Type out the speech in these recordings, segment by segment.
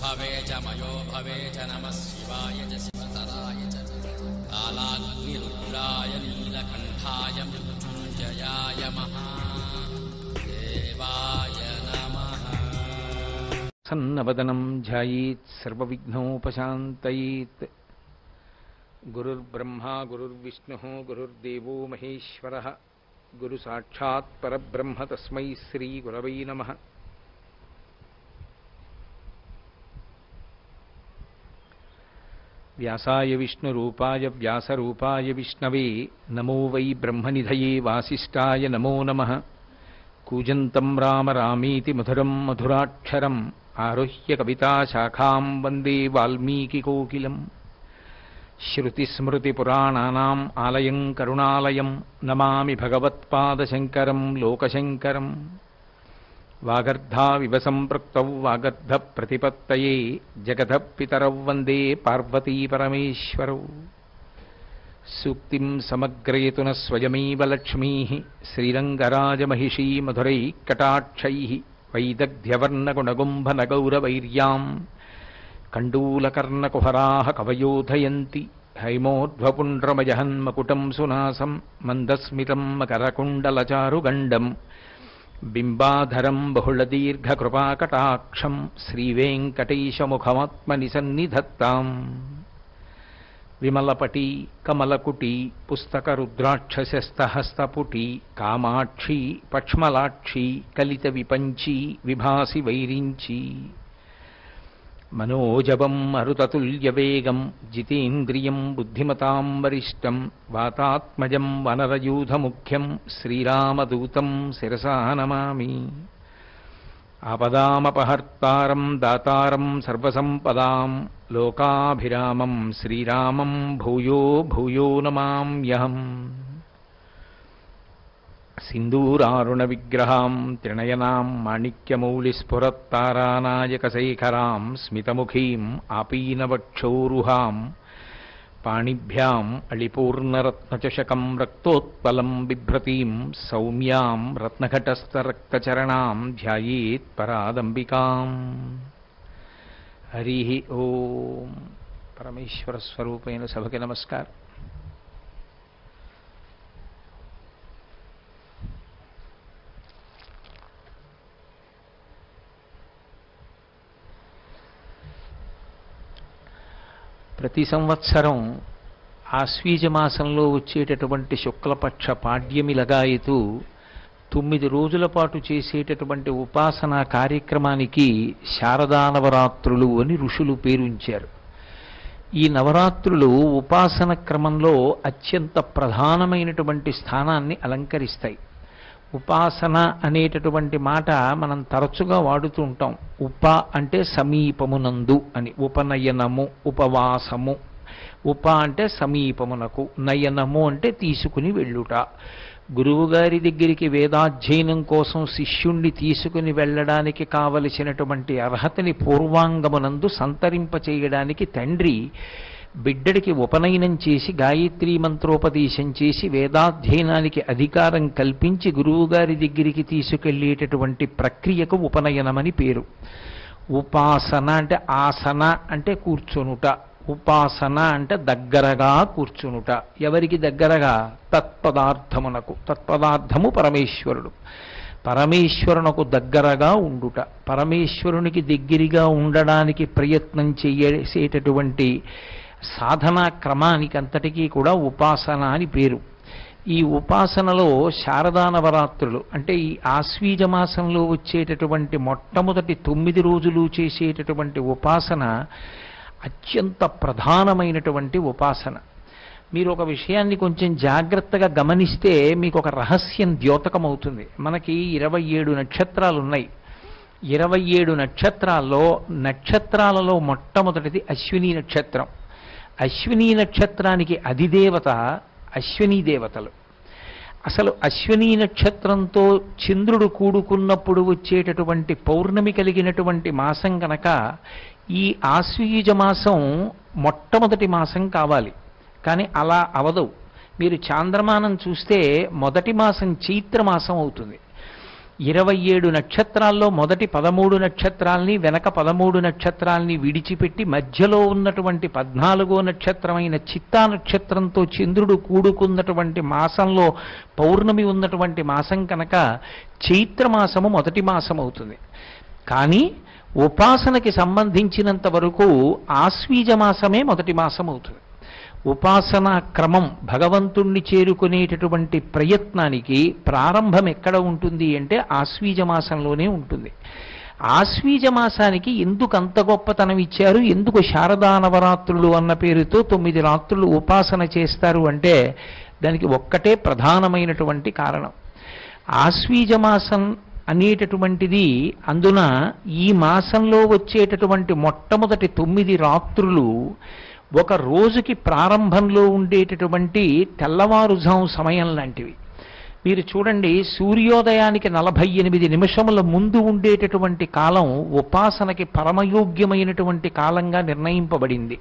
भवे च मयो भवे च नमः शिवाय च शिवतराय च कालाग्निरुद्राय नीलकण्ठाय मृत्युञ्जयाय महादेवाय नमः సన్నవదనం ధ్యాయీత్ సర్వవిఘ్నోపశాంతయీత్ గురుర్బ్రహ్మా గురుర్విష్ణుः గురుర్దేవో మహేశ్వరः గురు సాక్షాత్ పరబ్రహ్మ తస్మై శ్రీ గురవై నమః వ్యాసాయ విష్ణురూపాయ వ్యాసరూపాయ విష్ణవే నమో వై బ్రహ్మనిధయే వాసిష్ఠాయ నమో నమః కూజంతం రామ రామీతి మధురం మధురాక్షరం ఆరుహ్య కవితాశాఖాం వందే వాల్మీకికోకిలం శృతిస్మృతిపురాణానాం ఆలయం కరుణాలయం నమామి భగవత్పాదశంకరం లోకశంకరం వాగర్ధావివ సంపృక్తౌ వాగర్ధ ప్రతిపత్తయే జగత పితరౌ వందే పార్వతీపరమేశ్వరౌ సూక్తిం సమగ్రయతున స్వయమేవ లక్ష్మీ శ్రీరంగరాజమహిషీ మధురై కటాక్షై వైదగ్ధ్యవర్ణగుణగుంభనగౌరవైర్యాం కండూలకర్ణకుహరా కవయోధయంతి హైమోర్ధ్వపుండ్రమజహన్మకుటం సునాసం మందస్మితం మకరకుండలచారుగండం బింబాధరం బహుళదీర్ఘకృపాకటాక్షం శ్రీవేంకటేశముఖమాత్మని సన్నిధత్తాం విమలపటి కమలకుటి పుస్తకరుద్రాక్షశస్తహస్తపుటి కామాక్షి పక్ష్మలాక్షి కలిత విపంచి విభాసి వైరించి మనోజవం మరుతతుల్యవేగం జితేంద్రియం బుద్ధిమతాం వరిష్టం వాతాత్మజం వనరయూధముఖ్యం శ్రీరామదూతం శిరసా నమామి ఆపదామపహర్తారం దాతారం సర్వసంపదాం లోకాభిరామం శ్రీరామం భూయో భూయో నమామ్యహం सिन्दूरारुणविग्रहां त्रिणयनां माणिक्यमौलिस्फुरत्तारानायकशेखरां स्मितमुखीम् आपीनवक्षोरुहां पाणिभ्याम् अळिपूर्णरत्नचषकं रक्तोत्पलं बिभ्रतीं सौम्यां रत्नघटस्थरक्तचरणां ध्यायेत् परादम्बिकाम् हरिः ॐ परमेश्वरस्वरूपेण सभके नमस्कार ప్రతి సంవత్సరం ఆశ్వీజ మాసంలో వచ్చేటటువంటి శుక్లపక్ష పాడ్యమి లగాయతు తొమ్మిది రోజుల పాటు చేసేటటువంటి ఉపాసనా కార్యక్రమానికి శారదా నవరాత్రులు అని ఋషులు పేరుంచారు ఈ నవరాత్రులు ఉపాసన క్రమంలో అత్యంత ప్రధానమైనటువంటి స్థానాన్ని అలంకరిస్తాయి ఉపాసన అనేటటువంటి మాట మనం తరచుగా వాడుతూ ఉంటాం ఉప అంటే సమీపమునందు అని ఉపనయనము ఉపవాసము ఉప అంటే సమీపమునకు నయనము అంటే తీసుకుని వెళ్ళుట గురువుగారి దగ్గరికి వేదాధ్యయనం కోసం శిష్యుణ్ణి తీసుకుని వెళ్ళడానికి కావలసినటువంటి అర్హతని పూర్వాంగమునందు సంతరింపచేయడానికి తండ్రి బిడ్డడికి ఉపనయనం చేసి గాయత్రీ మంత్రోపదేశం చేసి వేదాధ్యయనానికి అధికారం కల్పించి గురువుగారి దగ్గరికి తీసుకెళ్లేటటువంటి ప్రక్రియకు ఉపనయనమని పేరు ఉపాసన అంటే ఆసన అంటే కూర్చొనుట ఉపాసన అంటే దగ్గరగా కూర్చునుట ఎవరికి దగ్గరగా తత్పదార్థమునకు తత్పదార్థము పరమేశ్వరుడు పరమేశ్వరునకు దగ్గరగా ఉండుట పరమేశ్వరునికి దగ్గరగా ఉండడానికి ప్రయత్నం చేసేటటువంటి సాధనా క్రమానికి అంతటికీ కూడా ఉపాసన అని పేరు ఈ ఉపాసనలో శారదా నవరాత్రులు అంటే ఈ ఆశ్వీజ మాసంలో వచ్చేటటువంటి మొట్టమొదటి తొమ్మిది రోజులు చేసేటటువంటి ఉపాసన అత్యంత ప్రధానమైనటువంటి ఉపాసన మీరు ఒక విషయాన్ని కొంచెం జాగ్రత్తగా గమనిస్తే మీకు ఒక రహస్యం ద్యోతకమవుతుంది మనకి ఇరవై ఏడు నక్షత్రాలు ఉన్నాయి ఇరవై ఏడు నక్షత్రాల్లో నక్షత్రాలలో మొట్టమొదటిది అశ్విని నక్షత్రం అశ్విని నక్షత్రానికి అధిదేవత అశ్విని దేవతలు అసలు అశ్విని నక్షత్రంతో చంద్రుడు కూడుకున్నప్పుడు వచ్చేటటువంటి పౌర్ణమి కలిగినటువంటి మాసం కనుక ఈ ఆశ్వీజ మాసం మొట్టమొదటి మాసం కావాలి కానీ అలా అవదు మీరు చాంద్రమానం చూస్తే మొదటి మాసం చైత్రమాసం అవుతుంది ఇరవై ఏడు నక్షత్రాల్లో మొదటి పదమూడు నక్షత్రాల్ని వెనక పదమూడు నక్షత్రాల్ని విడిచిపెట్టి మధ్యలో ఉన్నటువంటి పద్నాలుగో నక్షత్రమైన చిత్తా నక్షత్రంతో చంద్రుడు కూడుకున్నటువంటి మాసంలో పౌర్ణమి ఉన్నటువంటి మాసం కనుక చైత్రమాసము మొదటి మాసం అవుతుంది కానీ ఉపాసనకి సంబంధించినంత వరకు ఆశ్వీజ మాసమే మొదటి మాసం అవుతుంది ఉపాసనా క్రమం భగవంతుణ్ణి చేరుకునేటటువంటి ప్రయత్నానికి ప్రారంభం ఎక్కడ ఉంటుంది అంటే ఆశ్వీజ మాసంలోనే ఉంటుంది ఆశ్వీజ మాసానికి ఎందుకు అంత గొప్పతనం ఇచ్చారు ఎందుకు శారదా నవరాత్రులు అన్న పేరుతో తొమ్మిది రాత్రులు ఉపాసన చేస్తారు అంటే దానికి ఒక్కటే ప్రధానమైనటువంటి కారణం ఆశ్వీజ మాసం అనేటటువంటిది అందున ఈ మాసంలో వచ్చేటటువంటి మొట్టమొదటి తొమ్మిది రాత్రులు ఒక రోజుకి ప్రారంభంలో ఉండేటటువంటి తెల్లవారుజాము సమయం లాంటివి మీరు చూడండి సూర్యోదయానికి నలభై ఎనిమిది నిమిషముల ముందు ఉండేటటువంటి కాలం ఉపాసనకి పరమయోగ్యమైనటువంటి కాలంగా నిర్ణయింపబడింది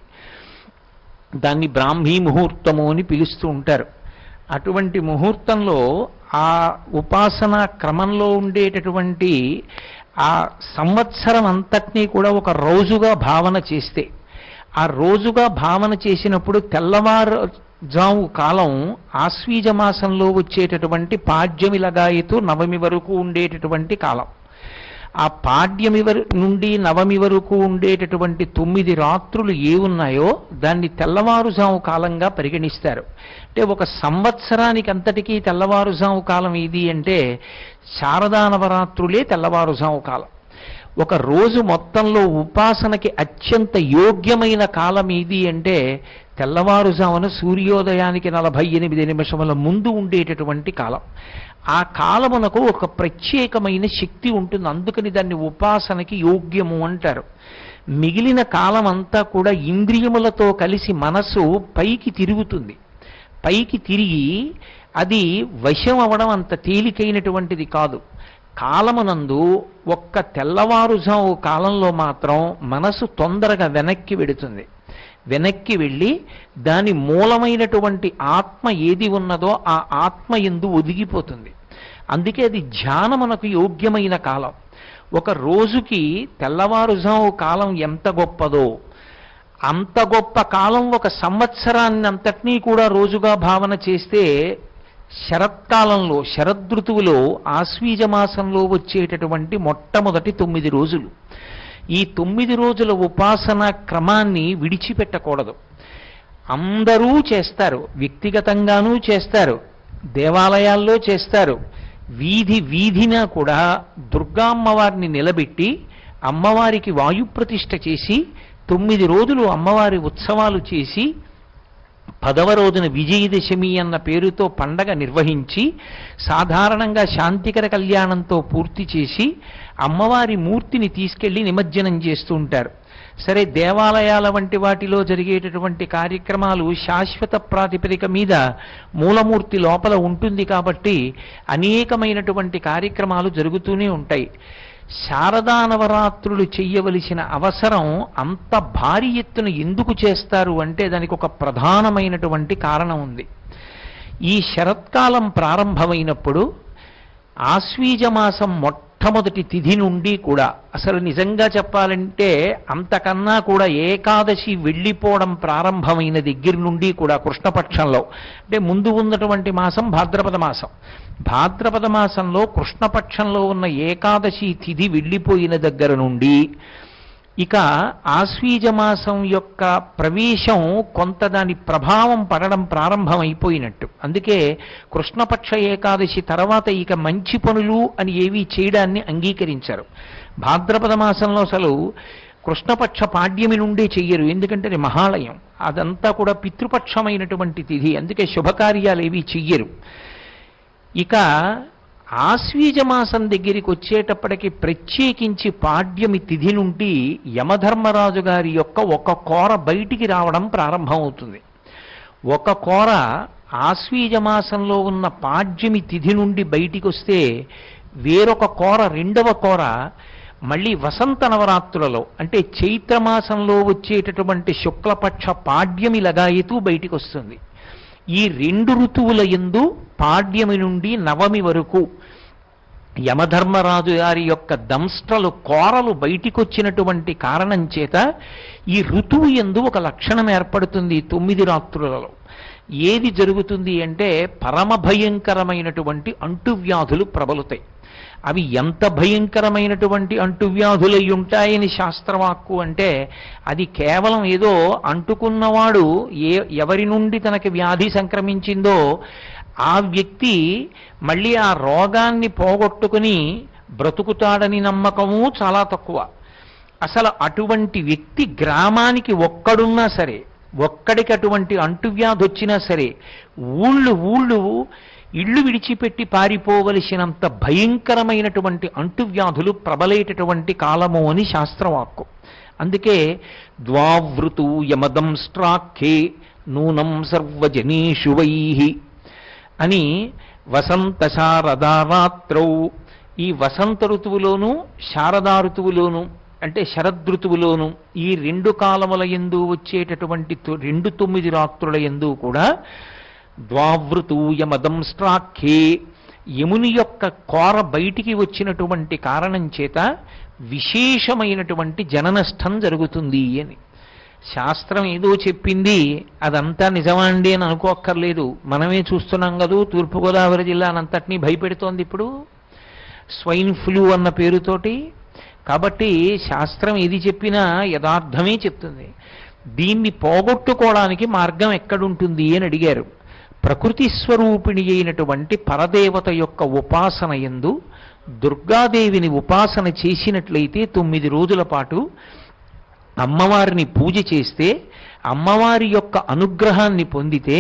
దాన్ని బ్రాహ్మీ ముహూర్తము అని పిలుస్తూ ఉంటారు అటువంటి ముహూర్తంలో ఆ ఉపాసన క్రమంలో ఉండేటటువంటి ఆ సంవత్సరం అంతటినీ కూడా ఒక రోజుగా భావన చేస్తే ఆ రోజుగా భావన చేసినప్పుడు తెల్లవారు జాము కాలం ఆశ్వీజ మాసంలో వచ్చేటటువంటి పాడ్యమి లగాయతు నవమి వరకు ఉండేటటువంటి కాలం ఆ పాడ్యమి వర నుండి నవమి వరకు ఉండేటటువంటి తొమ్మిది రాత్రులు ఏ ఉన్నాయో దాన్ని తెల్లవారుజాము కాలంగా పరిగణిస్తారు అంటే ఒక సంవత్సరానికి అంతటికీ తెల్లవారుజాము కాలం ఏది అంటే శారదా నవరాత్రులే తెల్లవారుజాము కాలం ఒక రోజు మొత్తంలో ఉపాసనకి అత్యంత యోగ్యమైన కాలం ఏది అంటే తెల్లవారుజామున సూర్యోదయానికి నలభై ఎనిమిది నిమిషముల ముందు ఉండేటటువంటి కాలం ఆ కాలమునకు ఒక ప్రత్యేకమైన శక్తి ఉంటుంది అందుకని దాన్ని ఉపాసనకి యోగ్యము అంటారు మిగిలిన కాలం అంతా కూడా ఇంద్రియములతో కలిసి మనసు పైకి తిరుగుతుంది పైకి తిరిగి అది వశం అవ్వడం అంత తేలికైనటువంటిది కాదు కాలమునందు ఒక్క తెల్లవారుజాము కాలంలో మాత్రం మనసు తొందరగా వెనక్కి వెడుతుంది వెనక్కి వెళ్ళి దాని మూలమైనటువంటి ఆత్మ ఏది ఉన్నదో ఆ ఆత్మ ఎందు ఒదిగిపోతుంది అందుకే అది ధ్యానమునకు యోగ్యమైన కాలం ఒక రోజుకి తెల్లవారుజాము కాలం ఎంత గొప్పదో అంత గొప్ప కాలం ఒక సంవత్సరాన్ని అంతటినీ కూడా రోజుగా భావన చేస్తే శరత్కాలంలో శరదృతువులో ఆశ్వీజ మాసంలో వచ్చేటటువంటి మొట్టమొదటి తొమ్మిది రోజులు ఈ తొమ్మిది రోజుల ఉపాసన క్రమాన్ని విడిచిపెట్టకూడదు అందరూ చేస్తారు వ్యక్తిగతంగానూ చేస్తారు దేవాలయాల్లో చేస్తారు వీధి వీధిన కూడా దుర్గా అమ్మవారిని నిలబెట్టి అమ్మవారికి వాయుప్రతిష్ఠ చేసి తొమ్మిది రోజులు అమ్మవారి ఉత్సవాలు చేసి పదవ రోజున విజయదశమి అన్న పేరుతో పండగ నిర్వహించి సాధారణంగా శాంతికర కళ్యాణంతో పూర్తి చేసి అమ్మవారి మూర్తిని తీసుకెళ్లి నిమజ్జనం చేస్తూ ఉంటారు సరే దేవాలయాల వంటి వాటిలో జరిగేటటువంటి కార్యక్రమాలు శాశ్వత ప్రాతిపదిక మీద మూలమూర్తి లోపల ఉంటుంది కాబట్టి అనేకమైనటువంటి కార్యక్రమాలు జరుగుతూనే ఉంటాయి శారదా నవరాత్రులు చెయ్యవలసిన అవసరం అంత భారీ ఎత్తున ఎందుకు చేస్తారు అంటే దానికి ఒక ప్రధానమైనటువంటి కారణం ఉంది ఈ శరత్కాలం ప్రారంభమైనప్పుడు ఆశ్వీజ మాసం మొట్టమొదటి తిథి నుండి కూడా అసలు నిజంగా చెప్పాలంటే అంతకన్నా కూడా ఏకాదశి వెళ్ళిపోవడం ప్రారంభమైన దగ్గర నుండి కూడా కృష్ణపక్షంలో అంటే ముందు ఉన్నటువంటి మాసం భాద్రపద మాసం భాద్రపద మాసంలో కృష్ణపక్షంలో ఉన్న ఏకాదశి తిథి వెళ్ళిపోయిన దగ్గర నుండి ఇక ఆశ్వీజ మాసం యొక్క ప్రవేశం కొంత దాని ప్రభావం పడడం ప్రారంభమైపోయినట్టు అందుకే కృష్ణపక్ష ఏకాదశి తర్వాత ఇక మంచి పనులు అని ఏవి చేయడాన్ని అంగీకరించారు భాద్రపద మాసంలో అసలు కృష్ణపక్ష పాడ్యమి నుండే చెయ్యరు ఎందుకంటే అది మహాలయం అదంతా కూడా పితృపక్షమైనటువంటి తిథి అందుకే శుభకార్యాలు ఏవి చెయ్యరు ఇక ఆశ్వీజ మాసం దగ్గరికి వచ్చేటప్పటికి ప్రత్యేకించి పాడ్యమి తిథి నుండి యమధర్మరాజు గారి యొక్క ఒక కోర బయటికి రావడం ప్రారంభమవుతుంది ఒక కోర ఆశ్వీజ మాసంలో ఉన్న పాడ్యమి తిథి నుండి బయటికి వస్తే వేరొక కోర రెండవ కోర మళ్ళీ వసంత నవరాత్రులలో అంటే చైత్రమాసంలో వచ్చేటటువంటి శుక్లపక్ష పాడ్యమి లగాయతూ బయటికి వస్తుంది ఈ రెండు ఋతువుల ఎందు పాడ్యమి నుండి నవమి వరకు యమధర్మరాజు గారి యొక్క దంస్ట్రలు కోరలు బయటికొచ్చినటువంటి కారణం చేత ఈ ఋతువు ఎందు ఒక లక్షణం ఏర్పడుతుంది ఈ తొమ్మిది రాత్రులలో ఏది జరుగుతుంది అంటే పరమ భయంకరమైనటువంటి అంటువ్యాధులు ప్రబలుతాయి అవి ఎంత భయంకరమైనటువంటి అంటువ్యాధులై ఉంటాయని శాస్త్రవాక్కు అంటే అది కేవలం ఏదో అంటుకున్నవాడు ఏ ఎవరి నుండి తనకి వ్యాధి సంక్రమించిందో ఆ వ్యక్తి మళ్ళీ ఆ రోగాన్ని పోగొట్టుకుని బ్రతుకుతాడని నమ్మకము చాలా తక్కువ అసలు అటువంటి వ్యక్తి గ్రామానికి ఒక్కడున్నా సరే ఒక్కడికి అటువంటి అంటువ్యాధి వచ్చినా సరే ఊళ్ళు ఊళ్ళు ఇళ్ళు విడిచిపెట్టి పారిపోవలసినంత భయంకరమైనటువంటి అంటువ్యాధులు ప్రబలేటటువంటి కాలము అని శాస్త్రవాక్కు అందుకే ద్వావృతు యమదంస్ట్రాఖ్యే నూనం సర్వజనీషు వైహి అని వసంత శారదారాత్రౌ ఈ వసంత ఋతువులోను శారదా ఋతువులోను అంటే శరదృతువులోను ఈ రెండు కాలముల ఎందు వచ్చేటటువంటి తొ- రెండు తొమ్మిది రాత్రుల ఎందు కూడా ద్వావృతు యమదంస్ట్రాఖ్యే యముని యొక్క కోర బయటికి వచ్చినటువంటి కారణం చేత విశేషమైనటువంటి జననష్టం జరుగుతుంది అని శాస్త్రం ఏదో చెప్పింది అదంతా నిజమా అండి అని అనుకోక్కర్లేదు మనమే చూస్తున్నాం కదూ తూర్పుగోదావరి జిల్లానంతటినీ భయపెడుతోంది ఇప్పుడు స్వైన్ ఫ్లూ అన్న పేరుతోటి కాబట్టి శాస్త్రం ఏది చెప్పినా యథార్థమే చెప్తుంది దీన్ని పోగొట్టుకోవడానికి మార్గం ఎక్కడుంటుంది అని అడిగారు ప్రకృతి స్వరూపిణి అయినటువంటి పరదేవత యొక్క ఉపాసన ఎందు దుర్గాదేవిని ఉపాసన చేసినట్లయితే తొమ్మిది రోజుల పాటు అమ్మవారిని పూజ చేస్తే అమ్మవారి యొక్క అనుగ్రహాన్ని పొందితే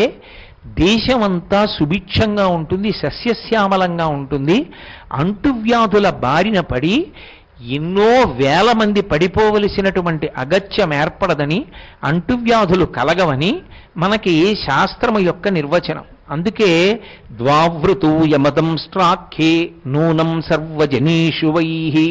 దేశమంతా సుభిక్షంగా ఉంటుంది సస్యశ్యామలంగా ఉంటుంది అంటువ్యాధుల బారిన పడి ఎన్నో వేల మంది పడిపోవలసినటువంటి అగత్యం ఏర్పడదని అంటువ్యాధులు కలగవని మనకి శాస్త్రము యొక్క నిర్వచనం అందుకే ద్వావృతు యమదంస్ట్రాఖ్యే నూనం సర్వజనీషు వైహి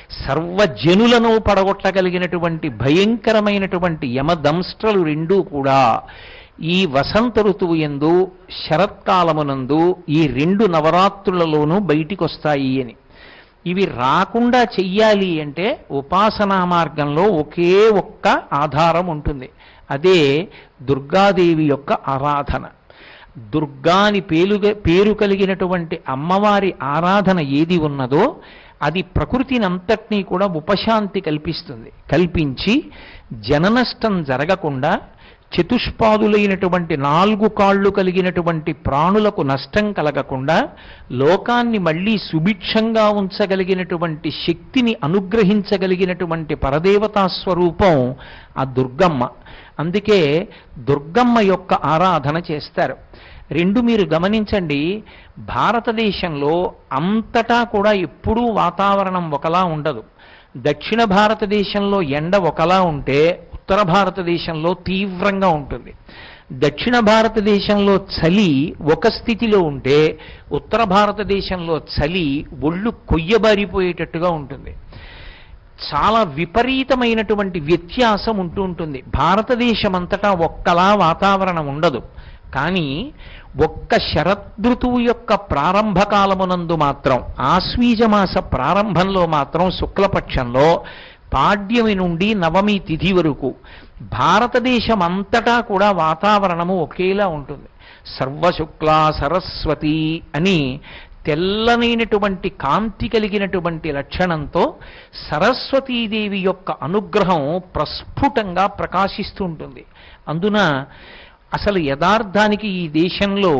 సర్వజనులను పడగొట్టగలిగినటువంటి భయంకరమైనటువంటి యమదంస్ట్రలు రెండూ కూడా ఈ వసంత ఋతువు ఎందు శరత్కాలమునందు ఈ రెండు నవరాత్రులలోనూ బయటికి వస్తాయి అని ఇవి రాకుండా చెయ్యాలి అంటే ఉపాసనా మార్గంలో ఒకే ఒక్క ఆధారం ఉంటుంది అదే దుర్గాదేవి యొక్క ఆరాధన దుర్గాని పేలుగ పేరు కలిగినటువంటి అమ్మవారి ఆరాధన ఏది ఉన్నదో అది ప్రకృతిని అంతటినీ కూడా ఉపశాంతి కల్పిస్తుంది కల్పించి జననష్టం జరగకుండా చతుష్పాదులైనటువంటి నాలుగు కాళ్ళు కలిగినటువంటి ప్రాణులకు నష్టం కలగకుండా లోకాన్ని మళ్ళీ సుభిక్షంగా ఉంచగలిగినటువంటి శక్తిని అనుగ్రహించగలిగినటువంటి పరదేవతా స్వరూపం ఆ దుర్గమ్మ అందుకే దుర్గమ్మ యొక్క ఆరాధన చేస్తారు రెండు మీరు గమనించండి భారతదేశంలో అంతటా కూడా ఎప్పుడూ వాతావరణం ఒకలా ఉండదు దక్షిణ భారతదేశంలో ఎండ ఒకలా ఉంటే ఉత్తర భారతదేశంలో తీవ్రంగా ఉంటుంది దక్షిణ భారతదేశంలో చలి ఒక స్థితిలో ఉంటే ఉత్తర భారతదేశంలో చలి ఒళ్ళు కొయ్యబారిపోయేటట్టుగా ఉంటుంది చాలా విపరీతమైనటువంటి వ్యత్యాసం ఉంటూ ఉంటుంది భారతదేశం అంతటా ఒక్కలా వాతావరణం ఉండదు కానీ ఒక్క శరదృతువు యొక్క ప్రారంభ కాలమునందు మాత్రం ఆశ్వీజమాస ప్రారంభంలో మాత్రం శుక్లపక్షంలో పాడ్యమి నుండి నవమి తిథి వరకు భారతదేశం అంతటా కూడా వాతావరణము ఒకేలా ఉంటుంది సర్వశుక్ల సరస్వతి అని తెల్లనైనటువంటి కాంతి కలిగినటువంటి లక్షణంతో సరస్వతీదేవి యొక్క అనుగ్రహం ప్రస్ఫుటంగా ప్రకాశిస్తూ ఉంటుంది అందున అసలు యథార్థానికి ఈ దేశంలో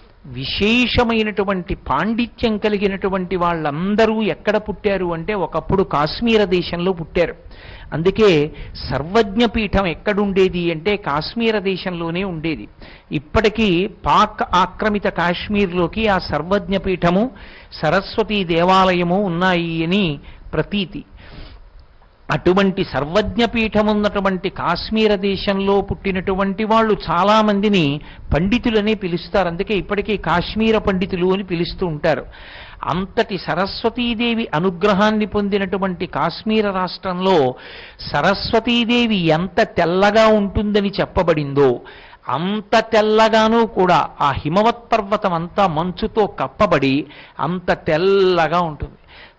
విశేషమైనటువంటి పాండిత్యం కలిగినటువంటి వాళ్ళందరూ ఎక్కడ పుట్టారు అంటే ఒకప్పుడు కాశ్మీర దేశంలో పుట్టారు అందుకే సర్వజ్ఞ పీఠం ఎక్కడుండేది అంటే కాశ్మీర దేశంలోనే ఉండేది ఇప్పటికీ పాక్ ఆక్రమిత కాశ్మీర్లోకి ఆ సర్వజ్ఞ పీఠము సరస్వతీ దేవాలయము ఉన్నాయి అని ప్రతీతి అటువంటి సర్వజ్ఞ పీఠమున్నటువంటి కాశ్మీర దేశంలో పుట్టినటువంటి వాళ్ళు చాలా మందిని పండితులనే పిలుస్తారు అందుకే ఇప్పటికీ కాశ్మీర పండితులు అని పిలుస్తూ ఉంటారు అంతటి సరస్వతీదేవి అనుగ్రహాన్ని పొందినటువంటి కాశ్మీర రాష్ట్రంలో సరస్వతీదేవి ఎంత తెల్లగా ఉంటుందని చెప్పబడిందో అంత తెల్లగానూ కూడా ఆ హిమవత్ పర్వతం అంతా మంచుతో కప్పబడి అంత తెల్లగా ఉంటుంది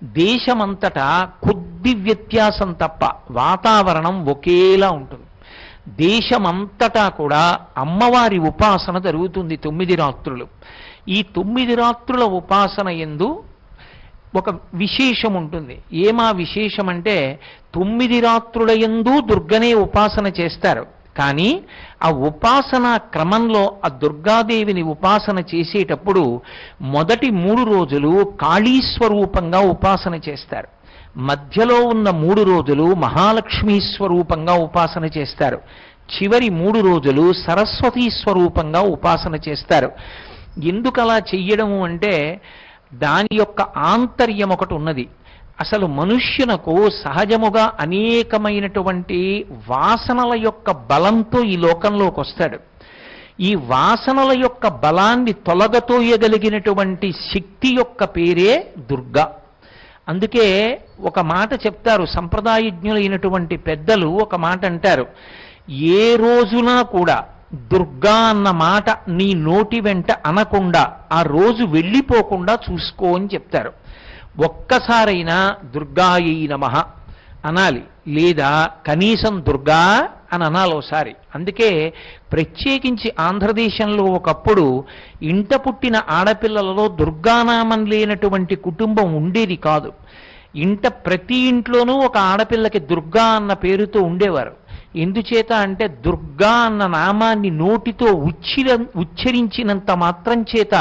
దేశమంతటా కొద్ది వ్యత్యాసం తప్ప వాతావరణం ఒకేలా ఉంటుంది దేశమంతటా కూడా అమ్మవారి ఉపాసన జరుగుతుంది తొమ్మిది రాత్రులు ఈ తొమ్మిది రాత్రుల ఉపాసన ఎందు ఒక విశేషం ఉంటుంది ఏమా విశేషం అంటే తొమ్మిది రాత్రుల ఎందు దుర్గనే ఉపాసన చేస్తారు కానీ ఆ ఉపాసన క్రమంలో ఆ దుర్గాదేవిని ఉపాసన చేసేటప్పుడు మొదటి మూడు రోజులు కాళీ స్వరూపంగా ఉపాసన చేస్తారు మధ్యలో ఉన్న మూడు రోజులు మహాలక్ష్మీ స్వరూపంగా ఉపాసన చేస్తారు చివరి మూడు రోజులు సరస్వతీ స్వరూపంగా ఉపాసన చేస్తారు ఎందుకు అలా చెయ్యడము అంటే దాని యొక్క ఆంతర్యం ఒకటి ఉన్నది అసలు మనుష్యునకు సహజముగా అనేకమైనటువంటి వాసనల యొక్క బలంతో ఈ లోకంలోకి వస్తాడు ఈ వాసనల యొక్క బలాన్ని తొలగతోయగలిగినటువంటి శక్తి యొక్క పేరే దుర్గా అందుకే ఒక మాట చెప్తారు సంప్రదాయజ్ఞులైనటువంటి పెద్దలు ఒక మాట అంటారు ఏ రోజున కూడా దుర్గా అన్న మాట నీ నోటి వెంట అనకుండా ఆ రోజు వెళ్ళిపోకుండా చూసుకో అని చెప్తారు ఒక్కసారైనా దుర్గాయై నమః అనాలి లేదా కనీసం దుర్గా అని అనాలి ఒకసారి అందుకే ప్రత్యేకించి ఆంధ్రదేశంలో ఒకప్పుడు ఇంట పుట్టిన ఆడపిల్లలలో దుర్గానామం లేనటువంటి కుటుంబం ఉండేది కాదు ఇంట ప్రతి ఇంట్లోనూ ఒక ఆడపిల్లకి దుర్గా అన్న పేరుతో ఉండేవారు ఎందుచేత అంటే దుర్గా అన్న నామాన్ని నోటితో ఉచ్చిర ఉచ్చరించినంత మాత్రం చేత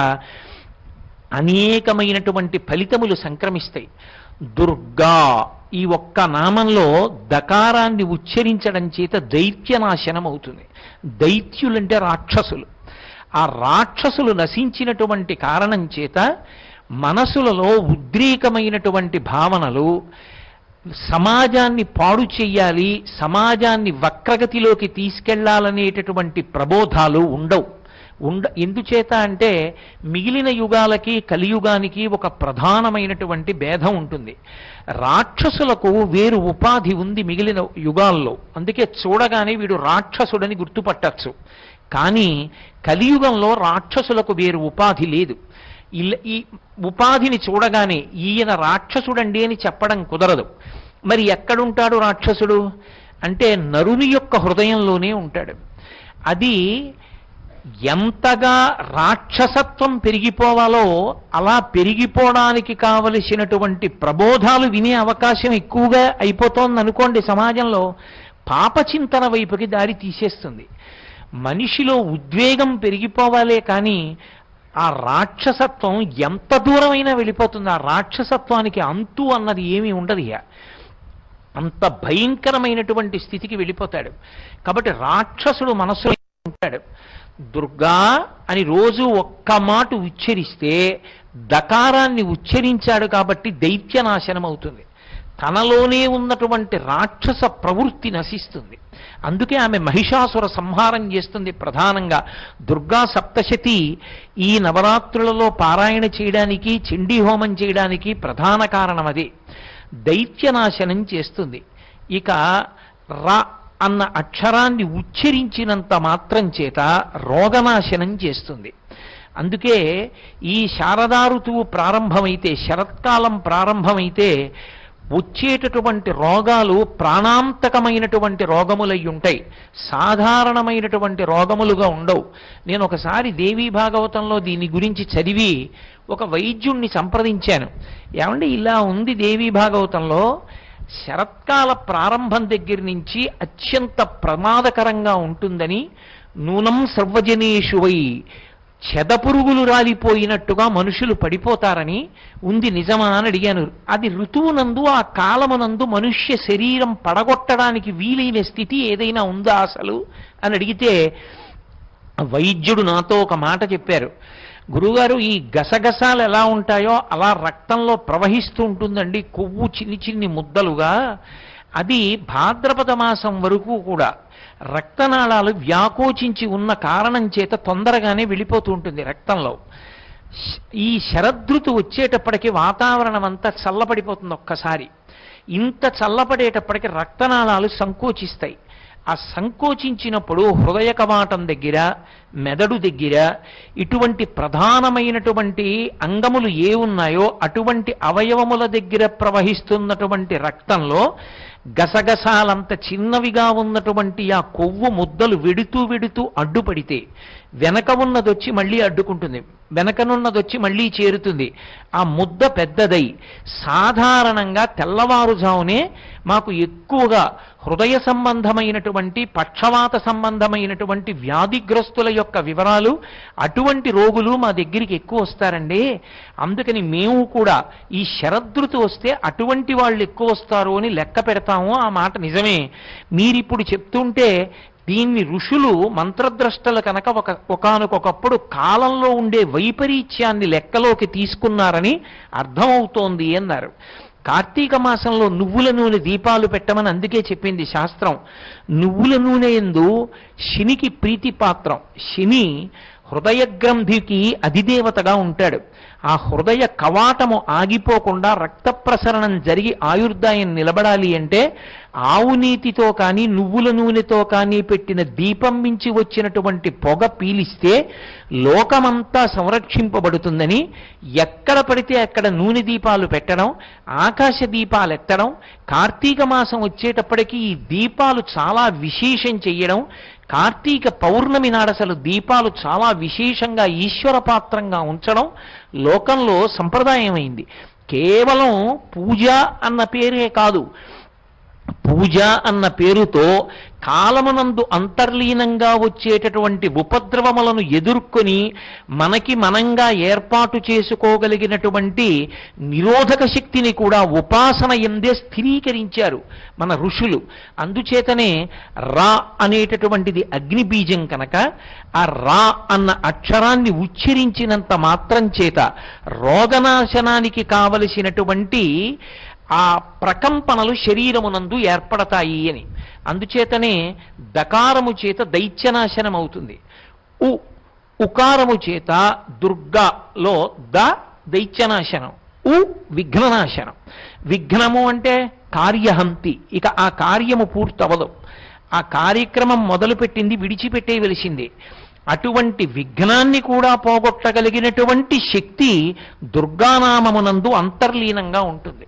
అనేకమైనటువంటి ఫలితములు సంక్రమిస్తాయి దుర్గా ఈ ఒక్క నామంలో దకారాన్ని ఉచ్చరించడం చేత దైత్యనాశనం అవుతుంది దైత్యులంటే రాక్షసులు ఆ రాక్షసులు నశించినటువంటి కారణం చేత మనసులలో ఉద్రేకమైనటువంటి భావనలు సమాజాన్ని పాడు చెయ్యాలి సమాజాన్ని వక్రగతిలోకి తీసుకెళ్లాలనేటటువంటి ప్రబోధాలు ఉండవు ఉండ ఎందుచేత అంటే మిగిలిన యుగాలకి కలియుగానికి ఒక ప్రధానమైనటువంటి భేదం ఉంటుంది రాక్షసులకు వేరు ఉపాధి ఉంది మిగిలిన యుగాల్లో అందుకే చూడగానే వీడు రాక్షసుడని గుర్తుపట్టచ్చు కానీ కలియుగంలో రాక్షసులకు వేరు ఉపాధి లేదు ఇల్- ఈ ఉపాధిని చూడగానే ఈయన రాక్షసుడండి అని చెప్పడం కుదరదు మరి ఎక్కడుంటాడు రాక్షసుడు అంటే నరుని యొక్క హృదయంలోనే ఉంటాడు అది ఎంతగా రాక్షసత్వం పెరిగిపోవాలో అలా పెరిగిపోవడానికి కావలసినటువంటి ప్రబోధాలు వినే అవకాశం ఎక్కువగా అయిపోతోంది అనుకోండి సమాజంలో పాపచింతన వైపుకి దారి తీసేస్తుంది మనిషిలో ఉద్వేగం పెరిగిపోవాలే కానీ ఆ రాక్షసత్వం ఎంత దూరమైనా వెళ్ళిపోతుంది ఆ రాక్షసత్వానికి అంతు అన్నది ఏమీ ఉండదు ఇక అంత భయంకరమైనటువంటి స్థితికి వెళ్ళిపోతాడు కాబట్టి రాక్షసుడు మనసులో ఉంటాడు దుర్గా అని రోజు ఒక్క మాట ఉచ్చరిస్తే దకారాన్ని ఉచ్చరించాడు కాబట్టి దైత్యనాశనం అవుతుంది తనలోనే ఉన్నటువంటి రాక్షస ప్రవృత్తి నశిస్తుంది అందుకే ఆమె మహిషాసుర సంహారం చేస్తుంది ప్రధానంగా దుర్గా సప్తశతి ఈ నవరాత్రులలో పారాయణ చేయడానికి చండీ హోమం చేయడానికి ప్రధాన కారణం అదే దైత్యనాశనం చేస్తుంది ఇక రా అన్న అక్షరాన్ని ఉచ్చరించినంత మాత్రం చేత రోగనాశనం చేస్తుంది అందుకే ఈ శారదా ఋతువు ప్రారంభమైతే శరత్కాలం ప్రారంభమైతే వచ్చేటటువంటి రోగాలు ప్రాణాంతకమైనటువంటి రోగములై ఉంటాయి సాధారణమైనటువంటి రోగములుగా ఉండవు నేను ఒకసారి దేవీ భాగవతంలో దీని గురించి చదివి ఒక వైద్యుణ్ణి సంప్రదించాను ఏమంటే ఇలా ఉంది దేవీ భాగవతంలో శరత్కాల ప్రారంభం దగ్గర నుంచి అత్యంత ప్రమాదకరంగా ఉంటుందని నూనం సర్వజనేషు వై చెదపురుగులు రాలిపోయినట్టుగా మనుషులు పడిపోతారని ఉంది నిజమా అని అడిగాను అది ఋతువునందు ఆ కాలమునందు మనుష్య శరీరం పడగొట్టడానికి వీలైన స్థితి ఏదైనా ఉందా అసలు అని అడిగితే వైద్యుడు నాతో ఒక మాట చెప్పారు గురుగారు ఈ గసగసాలు ఎలా ఉంటాయో అలా రక్తంలో ప్రవహిస్తూ ఉంటుందండి కొవ్వు చిన్ని చిన్ని ముద్దలుగా అది భాద్రపద మాసం వరకు కూడా రక్తనాళాలు వ్యాకోచించి ఉన్న కారణం చేత తొందరగానే వెళ్ళిపోతూ ఉంటుంది రక్తంలో శ- ఈ శరదృతు వచ్చేటప్పటికి వాతావరణం అంతా చల్లబడిపోతుంది ఒక్కసారి ఇంత చల్లబడేటప్పటికి రక్తనాళాలు సంకోచిస్తాయి ఆ సంకోచించినప్పుడు హృదయ కవాటం దగ్గర మెదడు దగ్గర ఇటువంటి ప్రధానమైనటువంటి అంగములు ఏ ఉన్నాయో అటువంటి అవయవముల దగ్గర ప్రవహిస్తున్నటువంటి రక్తంలో గసగసాలంత చిన్నవిగా ఉన్నటువంటి ఆ కొవ్వు ముద్దలు వెడుతూ వెడుతూ అడ్డుపడితే వెనక ఉన్నదొచ్చి మళ్ళీ అడ్డుకుంటుంది వెనకనున్నదొచ్చి మళ్ళీ చేరుతుంది ఆ ముద్ద పెద్దదై సాధారణంగా తెల్లవారుజామునే మాకు ఎక్కువగా హృదయ సంబంధమైనటువంటి పక్షవాత సంబంధమైనటువంటి వ్యాధిగ్రస్తుల యొక్క వివరాలు అటువంటి రోగులు మా దగ్గరికి ఎక్కువ వస్తారండి అందుకని మేము కూడా ఈ శరదృతి వస్తే అటువంటి వాళ్ళు ఎక్కువ వస్తారు అని లెక్క పెడతాము ఆ మాట నిజమే మీరిప్పుడు చెప్తుంటే దీన్ని ఋషులు మంత్రద్రష్టలు కనుక ఒక ఒకానొకప్పుడు కాలంలో ఉండే వైపరీత్యాన్ని లెక్కలోకి తీసుకున్నారని అర్థమవుతోంది అన్నారు కార్తీక మాసంలో నువ్వుల నూనె దీపాలు పెట్టమని అందుకే చెప్పింది శాస్త్రం నువ్వుల నూనె ఎందు శనికి ప్రీతిపాత్రం శని హృదయ గ్రంథికి అధిదేవతగా ఉంటాడు ఆ హృదయ కవాటము ఆగిపోకుండా రక్త ప్రసరణం జరిగి ఆయుర్దాయం నిలబడాలి అంటే ఆవు నీతితో కానీ నువ్వుల నూనెతో కానీ పెట్టిన దీపం మించి వచ్చినటువంటి పొగ పీలిస్తే లోకమంతా సంరక్షింపబడుతుందని ఎక్కడ పడితే అక్కడ నూనె దీపాలు పెట్టడం ఆకాశ దీపాలు ఎత్తడం కార్తీక మాసం వచ్చేటప్పటికి ఈ దీపాలు చాలా విశేషం చెయ్యడం కార్తీక పౌర్ణమి నాడసలు దీపాలు చాలా విశేషంగా ఈశ్వర పాత్రంగా ఉంచడం లోకంలో సంప్రదాయమైంది కేవలం పూజ అన్న పేరే కాదు పూజ అన్న పేరుతో కాలమునందు అంతర్లీనంగా వచ్చేటటువంటి ఉపద్రవములను ఎదుర్కొని మనకి మనంగా ఏర్పాటు చేసుకోగలిగినటువంటి నిరోధక శక్తిని కూడా ఉపాసన ఎందే స్థిరీకరించారు మన ఋషులు అందుచేతనే రా అనేటటువంటిది అగ్ని బీజం కనుక ఆ రా అన్న అక్షరాన్ని ఉచ్చరించినంత మాత్రం చేత రోగనాశనానికి కావలసినటువంటి ఆ ప్రకంపనలు శరీరమునందు ఏర్పడతాయి అని అందుచేతనే దకారము చేత దైత్యనాశనం అవుతుంది ఉ ఉకారము చేత దుర్గాలో ద దైత్యనాశనం ఉ విఘ్ననాశనం విఘ్నము అంటే కార్యహంతి ఇక ఆ కార్యము పూర్తవదు ఆ కార్యక్రమం మొదలుపెట్టింది విడిచిపెట్టేయవలసింది అటువంటి విఘ్నాన్ని కూడా పోగొట్టగలిగినటువంటి శక్తి దుర్గానామమునందు అంతర్లీనంగా ఉంటుంది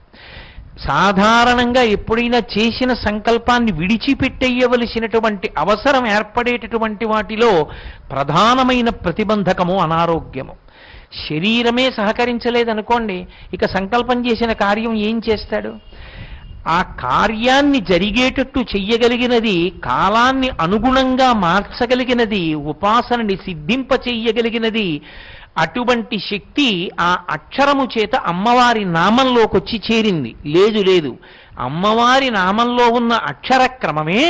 సాధారణంగా ఎప్పుడైనా చేసిన సంకల్పాన్ని విడిచిపెట్టేయవలసినటువంటి అవసరం ఏర్పడేటటువంటి వాటిలో ప్రధానమైన ప్రతిబంధకము అనారోగ్యము శరీరమే సహకరించలేదనుకోండి ఇక సంకల్పం చేసిన కార్యం ఏం చేస్తాడు ఆ కార్యాన్ని జరిగేటట్టు చెయ్యగలిగినది కాలాన్ని అనుగుణంగా మార్చగలిగినది ఉపాసనని సిద్ధింప చెయ్యగలిగినది అటువంటి శక్తి ఆ అక్షరము చేత అమ్మవారి నామంలోకి వచ్చి చేరింది లేదు లేదు అమ్మవారి నామంలో ఉన్న అక్షర క్రమమే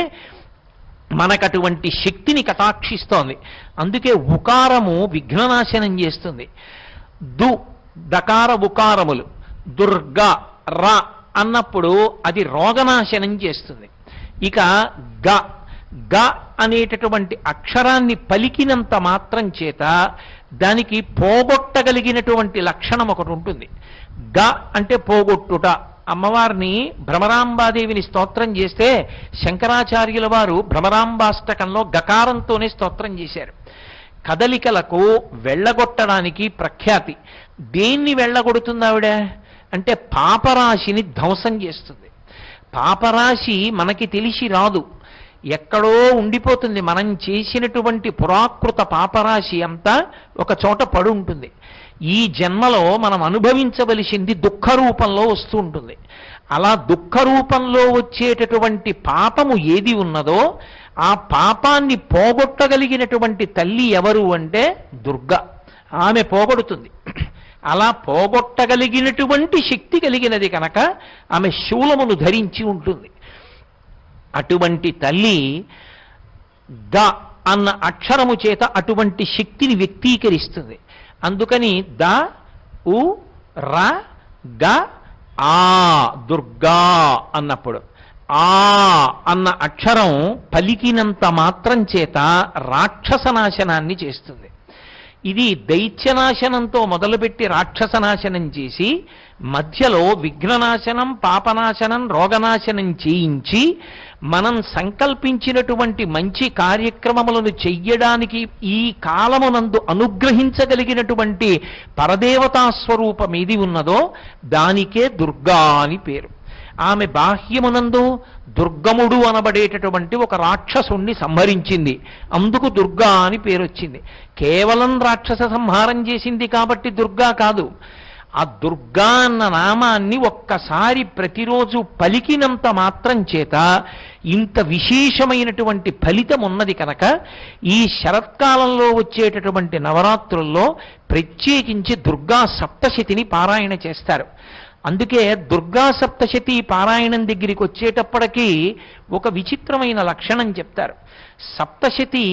మనకటువంటి శక్తిని కటాక్షిస్తోంది అందుకే ఉకారము విఘ్ననాశనం చేస్తుంది దు దకార ఉకారములు దుర్గా ర అన్నప్పుడు అది రోగనాశనం చేస్తుంది ఇక గ గ అనేటటువంటి అక్షరాన్ని పలికినంత మాత్రం చేత దానికి పోగొట్టగలిగినటువంటి లక్షణం ఒకటి ఉంటుంది గ అంటే పోగొట్టుట అమ్మవారిని భ్రమరాంబాదేవిని స్తోత్రం చేస్తే శంకరాచార్యుల వారు భ్రమరాంబాష్టకంలో గకారంతోనే స్తోత్రం చేశారు కదలికలకు వెళ్ళగొట్టడానికి ప్రఖ్యాతి దేన్ని వెళ్ళగొడుతుంది ఆవిడ అంటే పాపరాశిని ధ్వంసం చేస్తుంది పాపరాశి మనకి తెలిసి రాదు ఎక్కడో ఉండిపోతుంది మనం చేసినటువంటి పురాకృత పాపరాశి అంతా ఒక చోట పడి ఉంటుంది ఈ జన్మలో మనం అనుభవించవలసింది దుఃఖ రూపంలో వస్తూ ఉంటుంది అలా దుఃఖ రూపంలో వచ్చేటటువంటి పాపము ఏది ఉన్నదో ఆ పాపాన్ని పోగొట్టగలిగినటువంటి తల్లి ఎవరు అంటే దుర్గ ఆమె పోగొడుతుంది అలా పోగొట్టగలిగినటువంటి శక్తి కలిగినది కనుక ఆమె శూలమును ధరించి ఉంటుంది అటువంటి తల్లి ద అన్న అక్షరము చేత అటువంటి శక్తిని వ్యక్తీకరిస్తుంది అందుకని ద ఉ ర గ ఆ దుర్గా అన్నప్పుడు ఆ అన్న అక్షరం పలికినంత మాత్రం చేత రాక్షస నాశనాన్ని చేస్తుంది ఇది దైత్యనాశనంతో మొదలుపెట్టి రాక్షసనాశనం చేసి మధ్యలో విఘ్ననాశనం పాపనాశనం రోగనాశనం చేయించి మనం సంకల్పించినటువంటి మంచి కార్యక్రమములను చెయ్యడానికి ఈ కాలమునందు అనుగ్రహించగలిగినటువంటి పరదేవతా స్వరూపం ఏది ఉన్నదో దానికే దుర్గా అని పేరు ఆమె బాహ్యమునందు దుర్గముడు అనబడేటటువంటి ఒక రాక్షసుణ్ణి సంహరించింది అందుకు దుర్గా అని పేరు వచ్చింది కేవలం రాక్షస సంహారం చేసింది కాబట్టి దుర్గా కాదు ఆ దుర్గా అన్న నామాన్ని ఒక్కసారి ప్రతిరోజు పలికినంత మాత్రం చేత ఇంత విశేషమైనటువంటి ఫలితం ఉన్నది కనుక ఈ శరత్కాలంలో వచ్చేటటువంటి నవరాత్రుల్లో ప్రత్యేకించి దుర్గా సప్తశతిని పారాయణ చేస్తారు అందుకే దుర్గా సప్తశతి పారాయణం దగ్గరికి వచ్చేటప్పటికీ ఒక విచిత్రమైన లక్షణం చెప్తారు సప్తశతి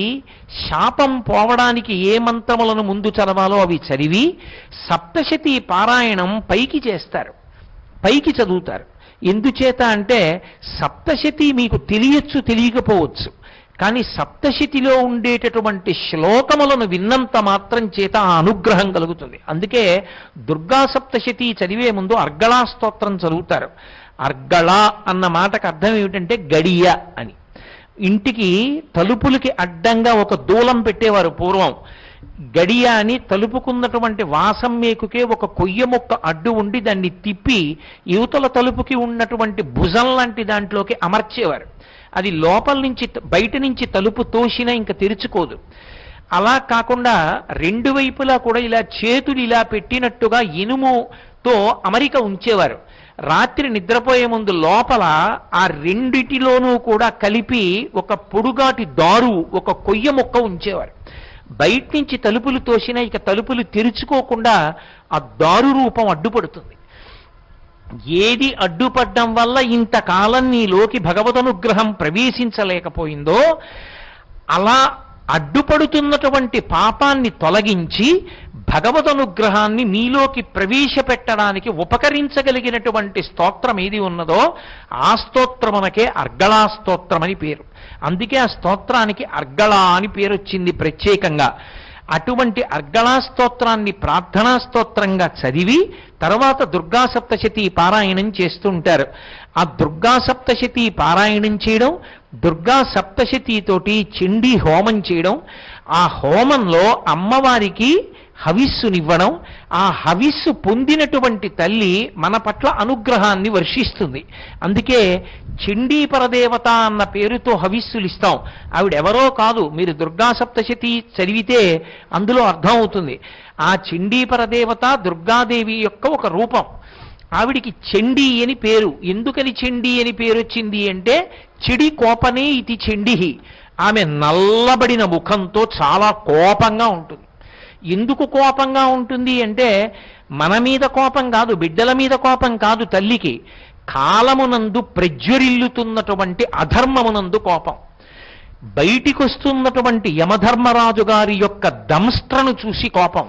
శాపం పోవడానికి ఏ మంత్రములను ముందు చదవాలో అవి చదివి సప్తశతి పారాయణం పైకి చేస్తారు పైకి చదువుతారు ఎందుచేత అంటే సప్తశతి మీకు తెలియచ్చు తెలియకపోవచ్చు కానీ సప్తశతిలో ఉండేటటువంటి శ్లోకములను విన్నంత మాత్రం చేత ఆ అనుగ్రహం కలుగుతుంది అందుకే దుర్గా సప్తశతి చదివే ముందు అర్గళా స్తోత్రం చదువుతారు అర్గళ అన్న మాటకు అర్థం ఏమిటంటే గడియ అని ఇంటికి తలుపులకి అడ్డంగా ఒక దూలం పెట్టేవారు పూర్వం గడియ అని తలుపుకున్నటువంటి వాసం మేకుకే ఒక కొయ్య మొక్క అడ్డు ఉండి దాన్ని తిప్పి యువతల తలుపుకి ఉన్నటువంటి భుజం లాంటి దాంట్లోకి అమర్చేవారు అది లోపల నుంచి బయట నుంచి తలుపు తోసినా ఇంకా తెరుచుకోదు అలా కాకుండా రెండు వైపులా కూడా ఇలా చేతులు ఇలా పెట్టినట్టుగా ఇనుముతో అమరిక ఉంచేవారు రాత్రి నిద్రపోయే ముందు లోపల ఆ రెండిటిలోనూ కూడా కలిపి ఒక పొడుగాటి దారు ఒక కొయ్య మొక్క ఉంచేవారు బయట నుంచి తలుపులు తోసినా ఇక తలుపులు తెరుచుకోకుండా ఆ దారు రూపం అడ్డుపడుతుంది ఏది అడ్డుపడ్డం వల్ల ఇంతకాలం నీలోకి భగవదనుగ్రహం ప్రవేశించలేకపోయిందో అలా అడ్డుపడుతున్నటువంటి పాపాన్ని తొలగించి భగవదనుగ్రహాన్ని మీలోకి ప్రవేశపెట్టడానికి ఉపకరించగలిగినటువంటి స్తోత్రం ఏది ఉన్నదో ఆ స్తోత్రమునకే అర్గళా స్తోత్రం అని పేరు అందుకే ఆ స్తోత్రానికి అర్గళా అని పేరు వచ్చింది ప్రత్యేకంగా అటువంటి అర్గళా స్తోత్రాన్ని ప్రార్థనా స్తోత్రంగా చదివి తర్వాత దుర్గా సప్తశతి పారాయణం చేస్తుంటారు ఆ దుర్గా సప్తశతి పారాయణం చేయడం దుర్గా సప్తశతితోటి చండీ హోమం చేయడం ఆ హోమంలో అమ్మవారికి హవిస్సునివ్వడం ఆ హవిస్సు పొందినటువంటి తల్లి మన పట్ల అనుగ్రహాన్ని వర్షిస్తుంది అందుకే చండీ పరదేవత అన్న పేరుతో హవిస్సులు ఇస్తాం ఆవిడెవరో కాదు మీరు దుర్గా సప్తశతి చదివితే అందులో అర్థం అవుతుంది ఆ చండీ పరదేవత దుర్గాదేవి యొక్క ఒక రూపం ఆవిడికి చండీ అని పేరు ఎందుకని చండీ అని పేరు వచ్చింది అంటే చెడి కోపనే ఇది చండిహి ఆమె నల్లబడిన ముఖంతో చాలా కోపంగా ఉంటుంది ఎందుకు కోపంగా ఉంటుంది అంటే మన మీద కోపం కాదు బిడ్డల మీద కోపం కాదు తల్లికి కాలమునందు ప్రజ్వరిల్లుతున్నటువంటి అధర్మమునందు కోపం బయటికి వస్తున్నటువంటి యమధర్మరాజు గారి యొక్క దంస్ట్రను చూసి కోపం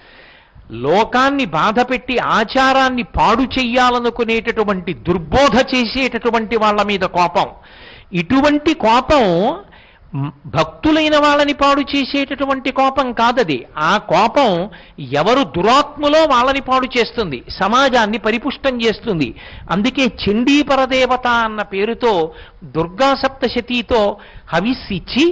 లోకాన్ని బాధపెట్టి ఆచారాన్ని పాడు చెయ్యాలనుకునేటటువంటి దుర్బోధ చేసేటటువంటి వాళ్ళ మీద కోపం ఇటువంటి కోపం మ్, భక్తులైన వాళ్ళని పాడు చేసేటటువంటి కోపం కాదది ఆ కోపం ఎవరు దురాత్ములో వాళ్ళని పాడు చేస్తుంది సమాజాన్ని పరిపుష్టం చేస్తుంది అందుకే చండీ పరదేవత అన్న పేరుతో దుర్గా సప్తశతితో హవిస్సిచ్చి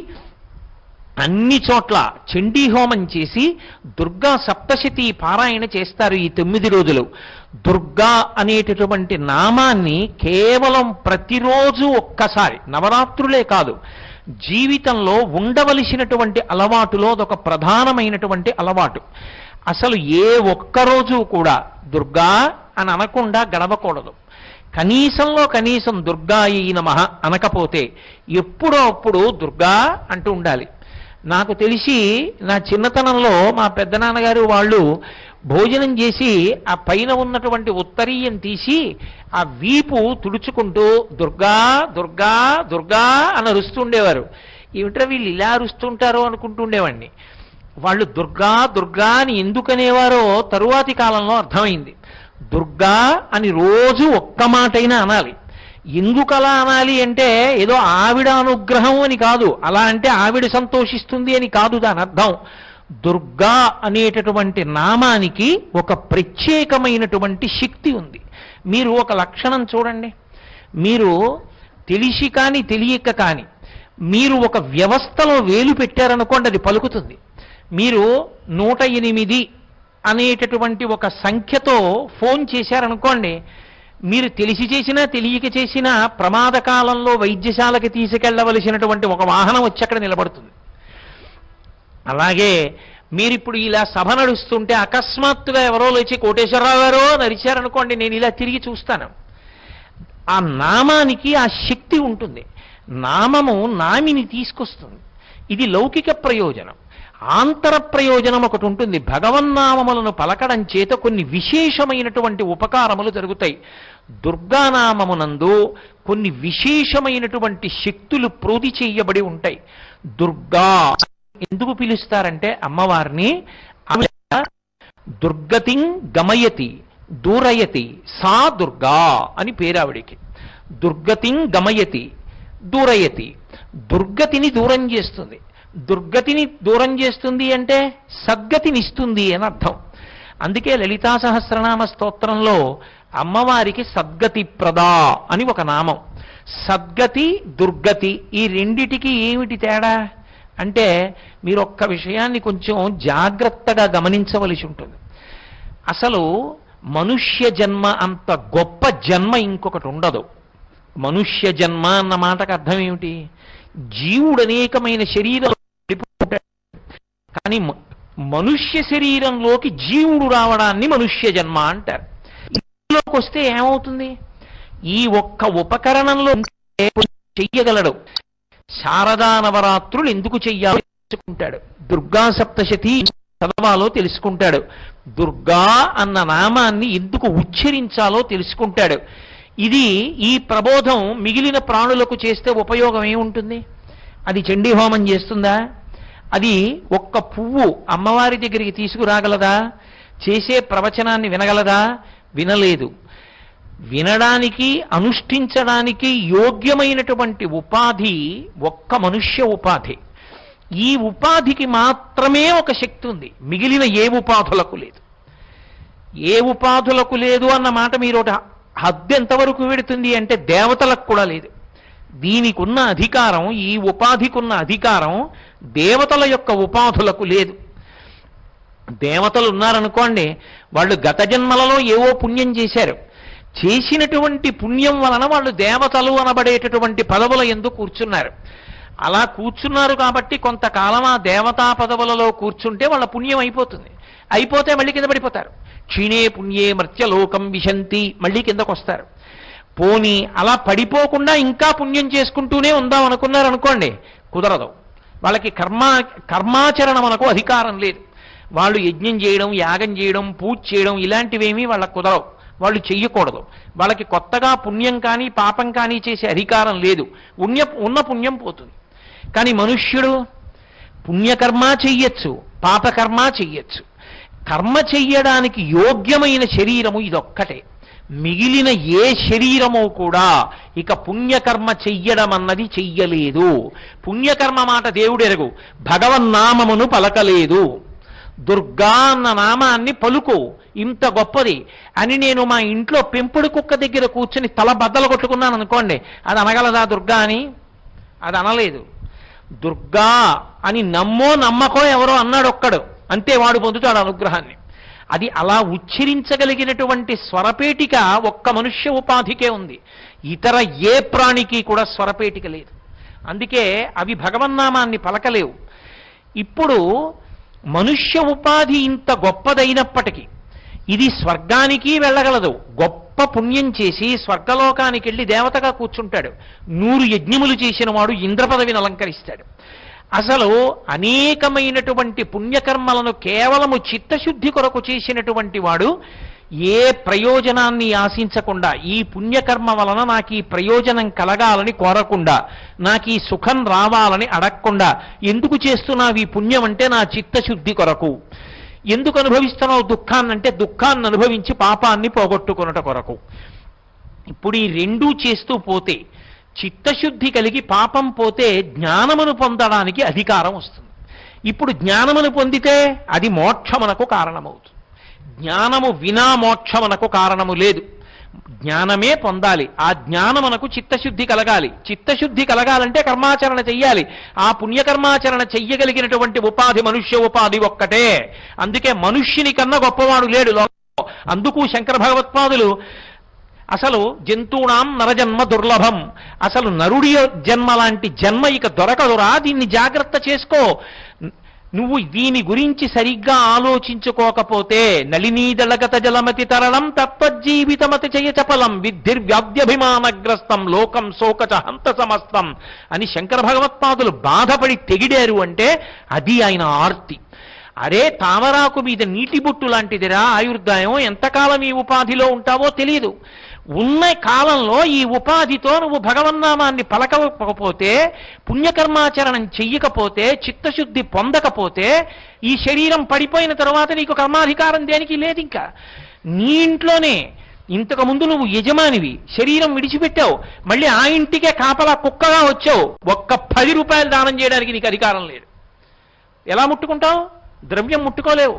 అన్ని చోట్ల చండీ హోమం చేసి దుర్గా సప్తశతి పారాయణ చేస్తారు ఈ తొమ్మిది రోజులు దుర్గా అనేటటువంటి నామాన్ని కేవలం ప్రతిరోజు ఒక్కసారి నవరాత్రులే కాదు జీవితంలో ఉండవలసినటువంటి అలవాటులో అదొక ప్రధానమైనటువంటి అలవాటు అసలు ఏ ఒక్కరోజు కూడా దుర్గా అని అనకుండా గడవకూడదు కనీసంలో కనీసం దుర్గా ఈ నమః అనకపోతే ఎప్పుడో అప్పుడు దుర్గా అంటూ ఉండాలి నాకు తెలిసి నా చిన్నతనంలో మా పెద్దనాన్నగారు వాళ్ళు భోజనం చేసి ఆ పైన ఉన్నటువంటి ఉత్తరీయం తీసి ఆ వీపు తుడుచుకుంటూ దుర్గా దుర్గా దుర్గా అని అరుస్తుండేవారు ఏమిట్రా వీళ్ళు ఇలా అరుస్తుంటారో అనుకుంటుండేవాడిని వాళ్ళు దుర్గా దుర్గా అని ఎందుకనేవారో తరువాతి కాలంలో అర్థమైంది దుర్గా అని రోజు ఒక్క మాటైనా అనాలి ఎందుకు అలా అనాలి అంటే ఏదో ఆవిడ అనుగ్రహం అని కాదు అలా అంటే ఆవిడ సంతోషిస్తుంది అని కాదు దాని అర్థం దుర్గా అనేటటువంటి నామానికి ఒక ప్రత్యేకమైనటువంటి శక్తి ఉంది మీరు ఒక లక్షణం చూడండి మీరు తెలిసి కానీ తెలియక కానీ మీరు ఒక వ్యవస్థలో వేలు పెట్టారనుకోండి అది పలుకుతుంది మీరు నూట ఎనిమిది అనేటటువంటి ఒక సంఖ్యతో ఫోన్ చేశారనుకోండి మీరు తెలిసి చేసినా తెలియక చేసినా ప్రమాద కాలంలో వైద్యశాలకి తీసుకెళ్లవలసినటువంటి ఒక వాహనం వచ్చి అక్కడ నిలబడుతుంది అలాగే మీరిప్పుడు ఇలా సభ నడుస్తుంటే అకస్మాత్తుగా ఎవరో లేచి కోటేశ్వరరావు గారు అని అరిచారనుకోండి నేను ఇలా తిరిగి చూస్తాను ఆ నామానికి ఆ శక్తి ఉంటుంది నామము నామిని తీసుకొస్తుంది ఇది లౌకిక ప్రయోజనం ఆంతర ప్రయోజనం ఒకటి ఉంటుంది భగవన్నామములను పలకడం చేత కొన్ని విశేషమైనటువంటి ఉపకారములు జరుగుతాయి దుర్గానామమునందు కొన్ని విశేషమైనటువంటి శక్తులు ప్రోధి చేయబడి ఉంటాయి దుర్గా ఎందుకు పిలుస్తారంటే అమ్మవారిని ఆవిడ దుర్గతిం గమయతి దూరయతి సా దుర్గా అని పేరు ఆవిడికి దుర్గతిం గమయతి దూరయతి దుర్గతిని దూరం చేస్తుంది దుర్గతిని దూరం చేస్తుంది అంటే సద్గతినిస్తుంది అని అర్థం అందుకే లలితా సహస్రనామ స్తోత్రంలో అమ్మవారికి సద్గతి ప్రదా అని ఒక నామం సద్గతి దుర్గతి ఈ రెండిటికి ఏమిటి తేడా అంటే మీరు ఒక్క విషయాన్ని కొంచెం జాగ్రత్తగా గమనించవలసి ఉంటుంది అసలు మనుష్య జన్మ అంత గొప్ప జన్మ ఇంకొకటి ఉండదు మనుష్య జన్మ అన్న మాటకు అర్థం ఏమిటి జీవుడు అనేకమైన శరీరం వెళ్ళిపోతాడు కానీ మ- మనుష్య శరీరంలోకి జీవుడు రావడాన్ని మనుష్య జన్మ అంటారు ఇందులోకి వస్తే ఏమవుతుంది ఈ ఒక్క ఉపకరణంలో ఉంటే చెయ్యగలడు శారదా నవరాత్రులు ఎందుకు చెయ్యాలో తెలుసుకుంటాడు దుర్గా సప్తశతి చదవాలో తెలుసుకుంటాడు దుర్గా అన్న నామాన్ని ఎందుకు ఉచ్చరించాలో తెలుసుకుంటాడు ఇది ఈ ప్రబోధం మిగిలిన ప్రాణులకు చేస్తే ఉపయోగం ఏముంటుంది అది చండీ హోమం చేస్తుందా అది ఒక్క పువ్వు అమ్మవారి దగ్గరికి తీసుకురాగలదా చేసే ప్రవచనాన్ని వినగలదా వినలేదు వినడానికి అనుష్ఠించడానికి యోగ్యమైనటువంటి ఉపాధి ఒక్క మనుష్య ఉపాధి ఈ ఉపాధికి మాత్రమే ఒక శక్తి ఉంది మిగిలిన ఏ ఉపాధులకు లేదు ఏ ఉపాధులకు లేదు అన్న మాట మీరు ఒక హద్దు ఎంతవరకు వెడుతుంది అంటే దేవతలకు కూడా లేదు దీనికి ఉన్న అధికారం ఈ ఉపాధికి ఉన్న అధికారం దేవతల యొక్క ఉపాధులకు లేదు దేవతలు ఉన్నారనుకోండి వాళ్ళు గత జన్మలలో ఏవో పుణ్యం చేశారు చేసినటువంటి పుణ్యం వలన వాళ్ళు దేవతలు అనబడేటటువంటి పదవుల ఎందు కూర్చున్నారు అలా కూర్చున్నారు కాబట్టి కొంతకాలం ఆ దేవతా పదవులలో కూర్చుంటే వాళ్ళ పుణ్యం అయిపోతుంది అయిపోతే మళ్ళీ కింద పడిపోతారు క్షీణే పుణ్యే మర్త్యలోకం విశంతి మళ్ళీ కిందకు వస్తారు పోని అలా పడిపోకుండా ఇంకా పుణ్యం చేసుకుంటూనే ఉందాం అనుకున్నారు అనుకోండి కుదరదు వాళ్ళకి కర్మ కర్మాచరణం మనకు అధికారం లేదు వాళ్ళు యజ్ఞం చేయడం యాగం చేయడం పూజ చేయడం ఇలాంటివేమీ వాళ్ళకు కుదరవు వాళ్ళు చెయ్యకూడదు వాళ్ళకి కొత్తగా పుణ్యం కానీ పాపం కానీ చేసే అధికారం లేదు పుణ్య ఉన్న పుణ్యం పోతుంది కానీ మనుష్యుడు పుణ్యకర్మ చెయ్యొచ్చు పాపకర్మ చెయ్యొచ్చు కర్మ చెయ్యడానికి యోగ్యమైన శరీరము ఇదొక్కటే మిగిలిన ఏ శరీరము కూడా ఇక పుణ్యకర్మ చెయ్యడం అన్నది చెయ్యలేదు పుణ్యకర్మ మాట దేవుడు ఎరుగు భగవన్నామమును పలకలేదు దుర్గా అన్న నామాన్ని పలుకు ఇంత గొప్పది అని నేను మా ఇంట్లో పెంపుడు కుక్క దగ్గర కూర్చుని తల బద్దలు కొట్టుకున్నాను అనుకోండి అది అనగలదా దుర్గా అని అది అనలేదు దుర్గా అని నమ్మో నమ్మకో ఎవరో అన్నాడు ఒక్కడు అంతే వాడు పొందుతాడు అనుగ్రహాన్ని అది అలా ఉచ్చరించగలిగినటువంటి స్వరపేటిక ఒక్క మనుష్య ఉపాధికే ఉంది ఇతర ఏ ప్రాణికి కూడా స్వరపేటిక లేదు అందుకే అవి భగవన్నామాన్ని పలకలేవు ఇప్పుడు మనుష్య ఉపాధి ఇంత గొప్పదైనప్పటికీ ఇది స్వర్గానికి వెళ్ళగలదు గొప్ప పుణ్యం చేసి స్వర్గలోకానికి వెళ్ళి దేవతగా కూర్చుంటాడు నూరు యజ్ఞములు చేసిన వాడు ఇంద్ర పదవిని అలంకరిస్తాడు అసలు అనేకమైనటువంటి పుణ్యకర్మలను కేవలము చిత్తశుద్ధి కొరకు చేసినటువంటి వాడు ఏ ప్రయోజనాన్ని ఆశించకుండా ఈ పుణ్యకర్మ వలన నాకు ఈ ప్రయోజనం కలగాలని కోరకుండా నాకు ఈ సుఖం రావాలని అడగకుండా ఎందుకు చేస్తున్నావు ఈ పుణ్యం అంటే నా చిత్తశుద్ధి కొరకు ఎందుకు అనుభవిస్తున్నావు దుఃఖాన్ని అంటే దుఃఖాన్ని అనుభవించి పాపాన్ని పోగొట్టుకొనుట కొరకు ఇప్పుడు ఈ రెండూ చేస్తూ పోతే చిత్తశుద్ధి కలిగి పాపం పోతే జ్ఞానమును పొందడానికి అధికారం వస్తుంది ఇప్పుడు జ్ఞానమును పొందితే అది మోక్షమునకు కారణమవుతుంది జ్ఞానము వినా మోక్షమునకు కారణము లేదు జ్ఞానమే పొందాలి ఆ జ్ఞానమునకు చిత్తశుద్ధి కలగాలి చిత్తశుద్ధి కలగాలంటే కర్మాచరణ చెయ్యాలి ఆ పుణ్యకర్మాచరణ చెయ్యగలిగినటువంటి ఉపాధి మనుష్య ఉపాధి ఒక్కటే అందుకే మనుష్యుని కన్నా గొప్పవాడు లేడు లోకంలో అందుకు శంకర భగవత్పాదులు అసలు జంతువునాం నరజన్మ దుర్లభం అసలు నరుడి జన్మ లాంటి జన్మ ఇక దొరకదురా దీన్ని జాగ్రత్త చేసుకో నువ్వు దీని గురించి సరిగ్గా ఆలోచించుకోకపోతే నళినీదళగత జలమతి తరణం తత్వజీవితమతి చయ చపలం విద్ధిర్వ్యాధ్యభిమానగ్రస్తం లోకం శోకచ హంత సమస్తం అని శంకర భగవత్పాదులు బాధపడి తెగిడారు అంటే అది ఆయన ఆర్తి అరే తామరాకు మీద నీటి బొట్టు లాంటిదిరా ఆయుర్దాయం ఎంతకాలం ఈ ఉపాధిలో ఉంటావో తెలియదు ఉన్న కాలంలో ఈ ఉపాధితో నువ్వు భగవన్నామాన్ని పలకకపోతే పుణ్యకర్మాచరణం చెయ్యకపోతే చిత్తశుద్ధి పొందకపోతే ఈ శరీరం పడిపోయిన తర్వాత నీకు కర్మాధికారం దేనికి లేదు ఇంకా నీ ఇంట్లోనే ఇంతకు ముందు నువ్వు యజమానివి శరీరం విడిచిపెట్టావు మళ్ళీ ఆ ఇంటికే కాపలా కుక్కగా వచ్చావు ఒక్క పది రూపాయలు దానం చేయడానికి నీకు అధికారం లేదు ఎలా ముట్టుకుంటావు ద్రవ్యం ముట్టుకోలేవు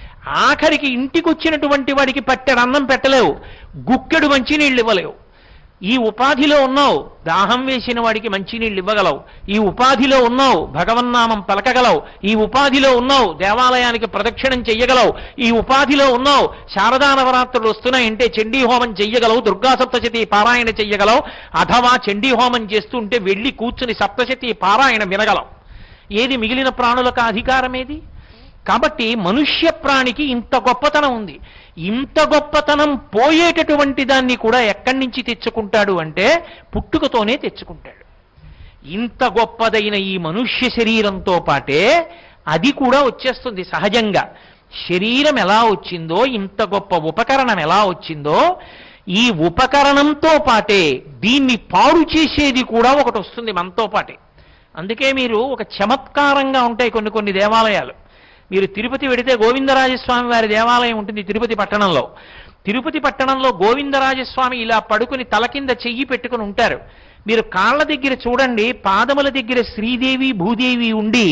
ఆఖరికి ఇంటికి వచ్చినటువంటి వాడికి పట్టెడు అన్నం పెట్టలేవు గుక్కెడు మంచినీళ్ళు ఇవ్వలేవు ఈ ఉపాధిలో ఉన్నావు దాహం వేసిన వాడికి మంచినీళ్ళు ఇవ్వగలవు ఈ ఉపాధిలో ఉన్నావు భగవన్నామం పలకగలవు ఈ ఉపాధిలో ఉన్నావు దేవాలయానికి ప్రదక్షిణం చెయ్యగలవు ఈ ఉపాధిలో ఉన్నావు శారదా నవరాత్రులు వస్తున్నాయంటే చండీ హోమం చెయ్యగలవు దుర్గా సప్తశతి పారాయణ చెయ్యగలవు అథవా చండీ హోమం చేస్తుంటే వెళ్ళి కూర్చుని సప్తశతి పారాయణ వినగలవు ఏది మిగిలిన ప్రాణులకు ఆ అధికారం ఏది కాబట్టి మనుష్య ప్రాణికి ఇంత గొప్పతనం ఉంది ఇంత గొప్పతనం పోయేటటువంటి దాన్ని కూడా ఎక్కడి నుంచి తెచ్చుకుంటాడు అంటే పుట్టుకతోనే తెచ్చుకుంటాడు ఇంత గొప్పదైన ఈ మనుష్య శరీరంతో పాటే అది కూడా వచ్చేస్తుంది సహజంగా శరీరం ఎలా వచ్చిందో ఇంత గొప్ప ఉపకరణం ఎలా వచ్చిందో ఈ ఉపకరణంతో పాటే దీన్ని పాడు చేసేది కూడా ఒకటి వస్తుంది మనతో పాటే అందుకే మీరు ఒక చమత్కారంగా ఉంటాయి కొన్ని కొన్ని దేవాలయాలు మీరు తిరుపతి వెడితే గోవిందరాజస్వామి వారి దేవాలయం ఉంటుంది తిరుపతి పట్టణంలో తిరుపతి పట్టణంలో గోవిందరాజస్వామి ఇలా పడుకుని తల కింద చెయ్యి పెట్టుకుని ఉంటారు మీరు కాళ్ళ దగ్గర చూడండి పాదముల దగ్గర శ్రీదేవి భూదేవి ఉండి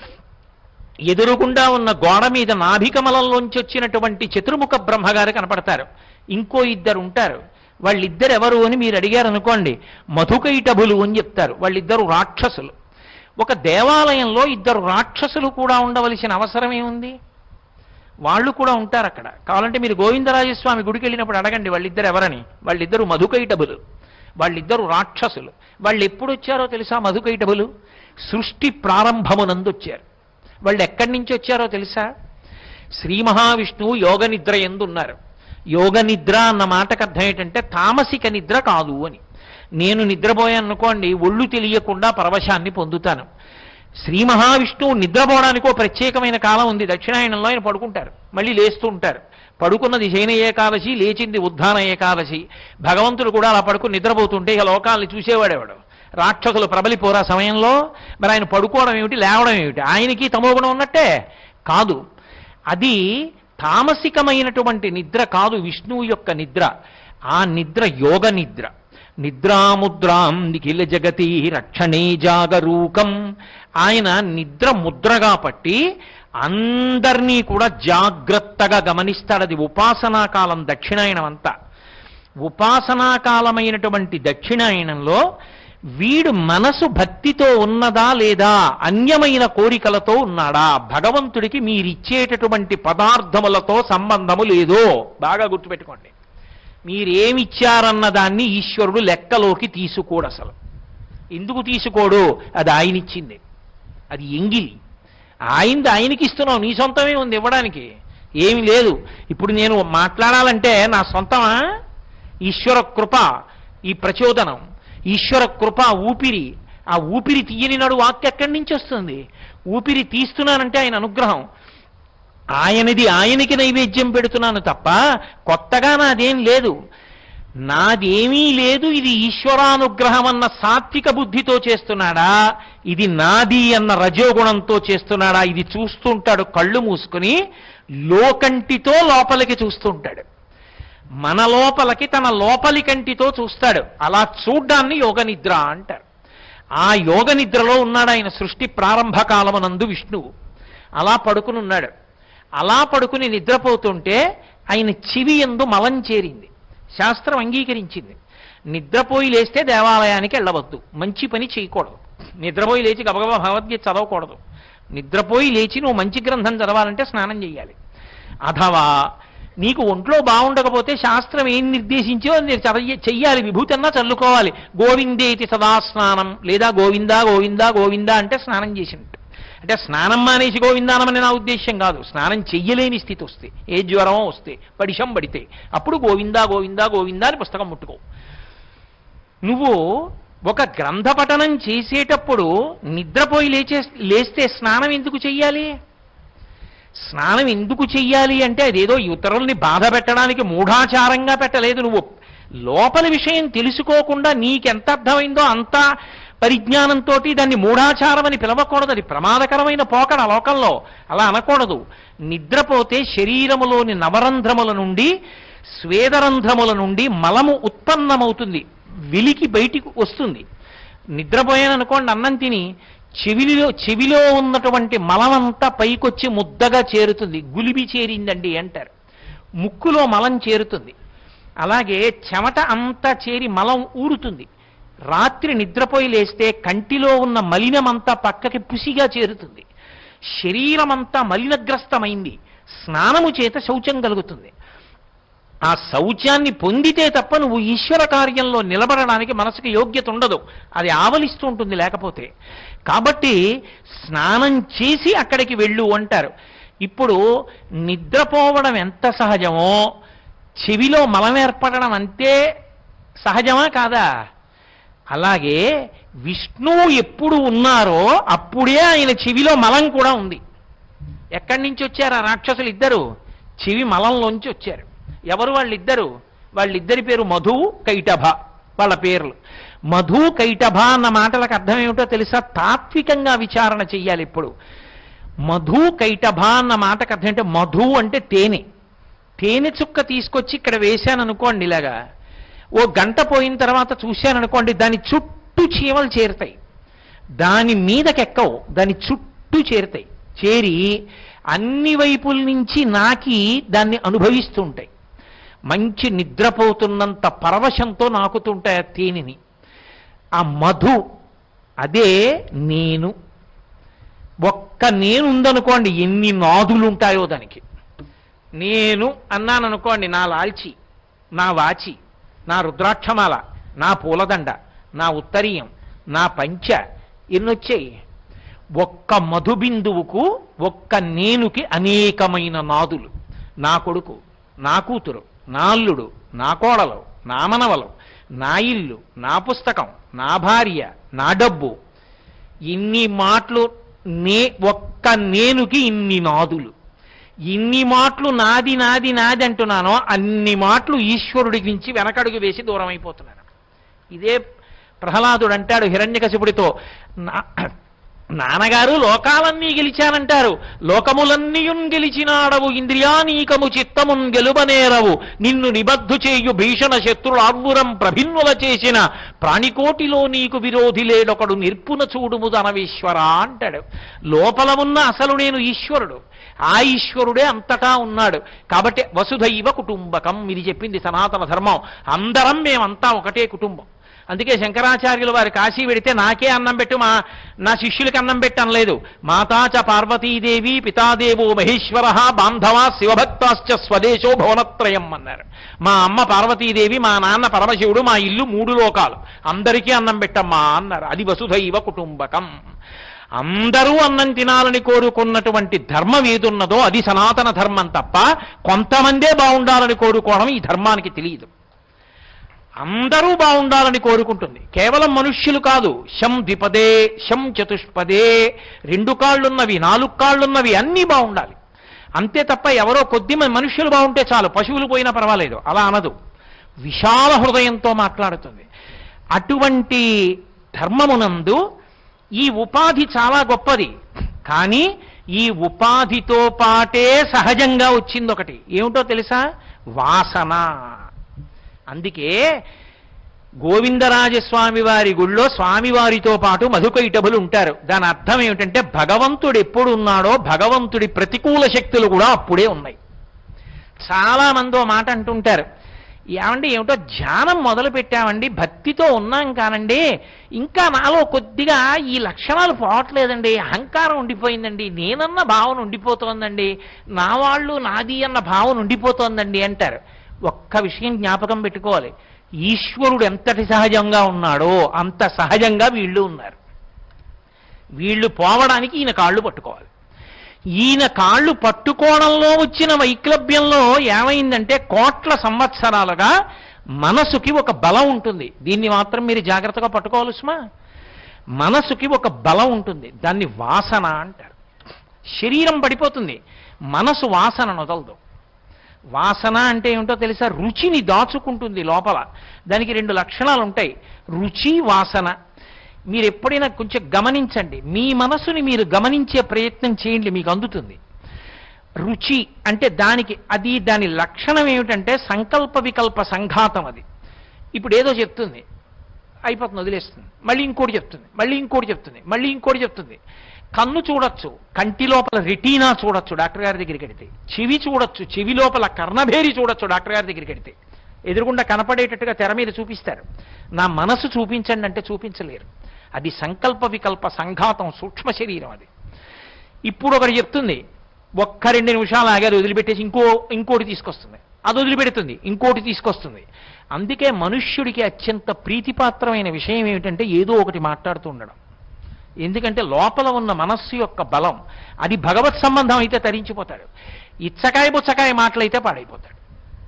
ఎదురుగుండా ఉన్న గోడ మీద నాభికమలంలోంచి వచ్చినటువంటి చతుర్ముఖ బ్రహ్మగారు కనపడతారు ఇంకో ఇద్దరు ఉంటారు వాళ్ళిద్దరు ఎవరు అని మీరు అడిగారు అనుకోండి మధుకైటభులు అని చెప్తారు వాళ్ళిద్దరు రాక్షసులు ఒక దేవాలయంలో ఇద్దరు రాక్షసులు కూడా ఉండవలసిన అవసరం ఏముంది వాళ్ళు కూడా ఉంటారు అక్కడ కావాలంటే మీరు గోవిందరాజస్వామి గుడికి వెళ్ళినప్పుడు అడగండి వాళ్ళిద్దరు ఎవరని వాళ్ళిద్దరు మధుకైటబులు వాళ్ళిద్దరు రాక్షసులు వాళ్ళు ఎప్పుడు వచ్చారో తెలుసా మధుకైటబులు సృష్టి ప్రారంభమునందు వచ్చారు వాళ్ళు ఎక్కడి నుంచి వచ్చారో తెలుసా శ్రీ మహావిష్ణువు యోగ నిద్ర ఎందున్నారు యోగ నిద్ర అన్న మాటకు అర్థం ఏంటంటే తామసిక నిద్ర కాదు అని నేను నిద్రపోయాను అనుకోండి ఒళ్ళు తెలియకుండా పరవశాన్ని పొందుతాను శ్రీ మహావిష్ణువు నిద్రపోవడానికి ఒక ప్రత్యేకమైన కాలం ఉంది దక్షిణాయనంలో ఆయన పడుకుంటారు మళ్ళీ లేస్తూ ఉంటారు పడుకున్నది శయన ఏకాదశి లేచింది ఉద్ధాన ఏకాదశి భగవంతుడు కూడా అలా పడుకుని నిద్రపోతుంటే ఇక లోకాలను చూసేవాడేవాడు రాక్షసులు ప్రబలిపోరా సమయంలో మరి ఆయన పడుకోవడం ఏమిటి లేవడం ఏమిటి ఆయనకి తమోగుణం ఉన్నట్టే కాదు అది తామసికమైనటువంటి నిద్ర కాదు విష్ణువు యొక్క నిద్ర ఆ నిద్ర యోగ నిద్ర నిద్రాముద్రాం నిఖిల జగతి రక్షణే జాగరూకం ఆయన నిద్ర ముద్రగా పట్టి అందరినీ కూడా జాగ్రత్తగా గమనిస్తాడు అది ఉపాసనా కాలం దక్షిణాయనం అంతా ఉపాసనా కాలమైనటువంటి దక్షిణాయనంలో వీడు మనసు భక్తితో ఉన్నదా లేదా అన్యమైన కోరికలతో ఉన్నాడా భగవంతుడికి మీరిచ్చేటటువంటి పదార్థములతో సంబంధము లేదో బాగా గుర్తుపెట్టుకోండి మీరేమిచ్చారన్న దాన్ని ఈశ్వరుడు లెక్కలోకి తీసుకోడు అసలు ఎందుకు తీసుకోడు అది ఆయన ఇచ్చింది అది ఎంగిలి ఆయనది ఆయనకి ఇస్తున్నావు నీ సొంతమే ఉంది ఇవ్వడానికి ఏమి లేదు ఇప్పుడు నేను మాట్లాడాలంటే నా సొంతమా ఈశ్వర కృప ఈ ప్రచోదనం ఈశ్వర కృప ఊపిరి ఆ ఊపిరి తీయని నాడు వాక్య ఎక్కడి నుంచి వస్తుంది ఊపిరి తీస్తున్నానంటే ఆయన అనుగ్రహం ఆయనది ఆయనకి నైవేద్యం పెడుతున్నాను తప్ప కొత్తగా నాదేం లేదు నాదేమీ లేదు ఇది ఈశ్వరానుగ్రహం అన్న సాత్విక బుద్ధితో చేస్తున్నాడా ఇది నాది అన్న రజోగుణంతో చేస్తున్నాడా ఇది చూస్తుంటాడు కళ్ళు మూసుకుని లోకంటితో లోపలికి చూస్తుంటాడు మన లోపలికి తన లోపలి కంటితో చూస్తాడు అలా చూడ్డాన్ని యోగ నిద్ర అంటారు ఆ యోగ నిద్రలో ఉన్నాడు ఆయన సృష్టి ప్రారంభ కాలమునందు విష్ణువు అలా పడుకుని ఉన్నాడు అలా పడుకుని నిద్రపోతుంటే ఆయన చెవి ఎందు మలం చేరింది శాస్త్రం అంగీకరించింది నిద్రపోయి లేస్తే దేవాలయానికి వెళ్ళవద్దు మంచి పని చేయకూడదు నిద్రపోయి లేచి గబగబా భగవద్గీత చదవకూడదు నిద్రపోయి లేచి నువ్వు మంచి గ్రంథం చదవాలంటే స్నానం చేయాలి అథవా నీకు ఒంట్లో బాగుండకపోతే శాస్త్రం ఏం నిర్దేశించో అది మీరు చదవ చెయ్యాలి విభూతన్నా చల్లుకోవాలి గోవిందేతి సదా స్నానం లేదా గోవిందా గోవిందా గోవిందా అంటే స్నానం చేసినట్టు అంటే స్నానం మానేసి గోవిందానమని నా ఉద్దేశ్యం కాదు స్నానం చెయ్యలేని స్థితి వస్తే ఏ జ్వరమో వస్తే పడిషం పడితే అప్పుడు గోవిందా గోవిందా గోవిందా అని పుస్తకం ముట్టుకో నువ్వు ఒక గ్రంథ పఠనం చేసేటప్పుడు నిద్రపోయి లేచే లేస్తే స్నానం ఎందుకు చెయ్యాలి స్నానం ఎందుకు చెయ్యాలి అంటే అదేదో ఇతరుల్ని బాధ పెట్టడానికి మూఢాచారంగా పెట్టలేదు నువ్వు లోపలి విషయం తెలుసుకోకుండా నీకెంత అర్థమైందో అంత పరిజ్ఞానంతో దాన్ని మూఢాచారం అని పిలవకూడదు అది ప్రమాదకరమైన పోకడ లోకంలో అలా అనకూడదు నిద్రపోతే శరీరములోని నవరంధ్రముల నుండి స్వేదరంధ్రముల నుండి మలము ఉత్పన్నమవుతుంది వెలికి బయటికి వస్తుంది నిద్రపోయాననుకోండి అన్నం తిని చెవిలో చెవిలో ఉన్నటువంటి మలమంతా పైకొచ్చి ముద్దగా చేరుతుంది గులిబి చేరిందండి అంటారు ముక్కులో మలం చేరుతుంది అలాగే చెమట అంతా చేరి మలం ఊరుతుంది రాత్రి నిద్రపోయి లేస్తే కంటిలో ఉన్న మలినమంతా పక్కకి పుసిగా చేరుతుంది శరీరమంతా మలినగ్రస్తమైంది స్నానము చేత శౌచం కలుగుతుంది ఆ శౌచాన్ని పొందితే తప్ప నువ్వు ఈశ్వర కార్యంలో నిలబడడానికి మనసుకి యోగ్యత ఉండదు అది ఆవలిస్తూ ఉంటుంది లేకపోతే కాబట్టి స్నానం చేసి అక్కడికి వెళ్ళు అంటారు ఇప్పుడు నిద్రపోవడం ఎంత సహజమో చెవిలో మలం ఏర్పడడం అంతే సహజమా కాదా అలాగే విష్ణువు ఎప్పుడు ఉన్నారో అప్పుడే ఆయన చెవిలో మలం కూడా ఉంది ఎక్కడి నుంచి వచ్చారు ఆ రాక్షసులు ఇద్దరు చెవి మలంలోంచి వచ్చారు ఎవరు వాళ్ళిద్దరు వాళ్ళిద్దరి పేరు మధు కైటభ వాళ్ళ పేర్లు మధు కైటభ అన్న మాటలకు అర్థం ఏమిటో తెలుసా తాత్వికంగా విచారణ చెయ్యాలి ఇప్పుడు మధు కైటభ అన్న మాటకు అర్థం అంటే మధు అంటే తేనె తేనె చుక్క తీసుకొచ్చి ఇక్కడ వేశాను అనుకోండి ఇలాగా ఓ గంట పోయిన తర్వాత చూశాను అనుకోండి దాని చుట్టూ చీమలు చేరుతాయి దాని మీదకెక్కవు దాని చుట్టూ చేరుతాయి చేరి అన్ని వైపుల నుంచి నాకి దాన్ని అనుభవిస్తూ ఉంటాయి మంచి నిద్రపోతున్నంత పరవశంతో నాకుతుంటాయి ఆ తేనెని ఆ మధు అదే నేను ఒక్క నేను ఉందనుకోండి ఎన్ని నాదులు ఉంటాయో దానికి నేను అన్నాను అనుకోండి నా లాల్చి నా వాచి నా రుద్రాక్షమాల నా పూలదండ నా ఉత్తరీయం నా పంచ ఎన్నొచ్చాయి ఒక్క మధుబిందువుకు ఒక్క నేనుకి అనేకమైన నాదులు నా కొడుకు నా కూతురు నా అల్లుడు నా కోడలు నా మనవలు నా ఇల్లు నా పుస్తకం నా భార్య నా డబ్బు ఇన్ని మాటలు నే ఒక్క నేనుకి ఇన్ని నాదులు ఇన్ని మాటలు నాది నాది నాది అంటున్నానో అన్ని మాటలు ఈశ్వరుడి నుంచి వెనకడుగు వేసి దూరం అయిపోతున్నాను ఇదే ప్రహ్లాదుడు అంటాడు హిరణ్యకశిపుడితో నా నాన్నగారు లోకాలన్నీ గెలిచానంటారు లోకములన్నీయున్ గెలిచినాడవు ఇంద్రియానీకము చిత్తమున్ గెలుబనేరవు నిన్ను నిబద్ధు చేయు భీషణ శత్రులార్వురం ప్రభిన్నుల చేసిన ప్రాణికోటిలో నీకు విరోధి లేడొకడు నిర్పున చూడుము ధనవీశ్వర అంటాడు లోపల ఉన్న అసలు నేను ఈశ్వరుడు ఆ ఈశ్వరుడే అంతటా ఉన్నాడు కాబట్టి వసుధైవ కుటుంబకం ఇది చెప్పింది సనాతన ధర్మం అందరం మేమంతా ఒకటే కుటుంబం అందుకే శంకరాచార్యుల వారి కాశీ వెడితే నాకే అన్నం పెట్టు మా నా శిష్యులకి అన్నం పెట్టి అనలేదు మాతాచ పార్వతీదేవి పితాదేవో మహేశ్వర బాంధవ శివభక్తాశ్చ స్వదేశో భవనత్రయం అన్నారు మా అమ్మ పార్వతీదేవి మా నాన్న పరమశివుడు మా ఇల్లు మూడు లోకాలు అందరికీ అన్నం పెట్టమ్మా అన్నారు అది వసుధైవ కుటుంబకం అందరూ అన్నం తినాలని కోరుకున్నటువంటి ధర్మం ఏదున్నదో అది సనాతన ధర్మం తప్ప కొంతమందే బాగుండాలని కోరుకోవడం ఈ ధర్మానికి తెలియదు అందరూ బాగుండాలని కోరుకుంటుంది కేవలం మనుష్యులు కాదు శం ద్విపదే శం చతుష్పదే రెండు కాళ్ళున్నవి నాలుగు కాళ్ళున్నవి అన్నీ బాగుండాలి అంతే తప్ప ఎవరో కొద్ది మంది మనుష్యులు బాగుంటే చాలు పశువులు పోయినా పర్వాలేదు అలా అనదు విశాల హృదయంతో మాట్లాడుతుంది అటువంటి ధర్మమునందు ఈ ఉపాధి చాలా గొప్పది కానీ ఈ ఉపాధితో పాటే సహజంగా వచ్చింది ఒకటి ఏమిటో తెలుసా వాసన అందుకే గోవిందరాజస్వామి వారి గుళ్ళో స్వామివారితో పాటు మధుకైటభులు ఉంటారు దాని అర్థం ఏమిటంటే భగవంతుడు ఎప్పుడు ఉన్నాడో భగవంతుడి ప్రతికూల శక్తులు కూడా అప్పుడే ఉన్నాయి చాలా మంది ఓ మాట అంటుంటారు ఏమండి ఏమిటో ధ్యానం మొదలు పెట్టామండి భక్తితో ఉన్నాం కానండి ఇంకా నాలో కొద్దిగా ఈ లక్షణాలు పోవట్లేదండి అహంకారం ఉండిపోయిందండి నేనన్న భావన ఉండిపోతోందండి నా వాళ్ళు నాది అన్న భావన ఉండిపోతోందండి అంటారు ఒక్క విషయం జ్ఞాపకం పెట్టుకోవాలి ఈశ్వరుడు ఎంతటి సహజంగా ఉన్నాడో అంత సహజంగా వీళ్ళు ఉన్నారు వీళ్ళు పోవడానికి ఈయన కాళ్ళు పట్టుకోవాలి ఈయన కాళ్ళు పట్టుకోవడంలో వచ్చిన వైక్లభ్యంలో ఏమైందంటే కోట్ల సంవత్సరాలుగా మనసుకి ఒక బలం ఉంటుంది దీన్ని మాత్రం మీరు జాగ్రత్తగా పట్టుకోవాలి సుమా మనసుకి ఒక బలం ఉంటుంది దాన్ని వాసన అంటారు శరీరం పడిపోతుంది మనసు వాసన నొదలదు వాసన అంటే ఏమిటో తెలుసా రుచిని దాచుకుంటుంది లోపల దానికి రెండు లక్షణాలు ఉంటాయి రుచి వాసన మీరు ఎప్పుడైనా కొంచెం గమనించండి మీ మనసుని మీరు గమనించే ప్రయత్నం చేయండి మీకు అందుతుంది రుచి అంటే దానికి అది దాని లక్షణం ఏమిటంటే సంకల్ప వికల్ప సంఘాతం అది ఇప్పుడు ఏదో చెప్తుంది అయిపోతుంది వదిలేస్తుంది మళ్ళీ ఇంకోటి చెప్తుంది మళ్ళీ ఇంకోటి చెప్తుంది మళ్ళీ ఇంకోటి చెప్తుంది కన్ను చూడొచ్చు కంటి లోపల రెటీనా చూడొచ్చు డాక్టర్ గారి దగ్గరికి వెడితే చెవి చూడొచ్చు చెవి లోపల కర్ణభేరి చూడొచ్చు డాక్టర్ గారి దగ్గరికి వెడితే ఎదురుగుండా కనపడేటట్టుగా తెర మీద చూపిస్తారు నా మనసు చూపించండి అంటే చూపించలేరు అది సంకల్ప వికల్ప సంఘాతం సూక్ష్మ శరీరం అది ఇప్పుడు ఒకటి చెప్తుంది ఒక్క రెండు నిమిషాలు ఆగారు వదిలిపెట్టేసి ఇంకో ఇంకోటి తీసుకొస్తుంది అది వదిలిపెడుతుంది ఇంకోటి తీసుకొస్తుంది అందుకే మనుష్యుడికి అత్యంత ప్రీతిపాత్రమైన విషయం ఏమిటంటే ఏదో ఒకటి మాట్లాడుతూ ఉండడం ఎందుకంటే లోపల ఉన్న మనస్సు యొక్క బలం అది భగవత్ సంబంధం అయితే తరించిపోతాడు ఇచ్చకాయ బుచ్చకాయ మాటలైతే పాడైపోతాడు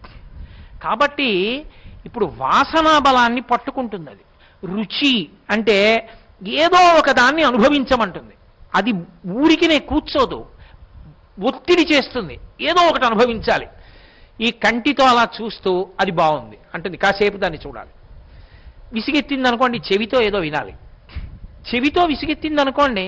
కాబట్టి ఇప్పుడు వాసనా బలాన్ని పట్టుకుంటుంది అది రుచి అంటే ఏదో ఒక దాన్ని అనుభవించమంటుంది అది ఊరికినే కూర్చోదు ఒత్తిడి చేస్తుంది ఏదో ఒకటి అనుభవించాలి ఈ కంటితో అలా చూస్తూ అది బాగుంది అంటుంది కాసేపు దాన్ని చూడాలి విసిగెత్తింది అనుకోండి చెవితో ఏదో వినాలి చెవితో విసిగెత్తింది అనుకోండి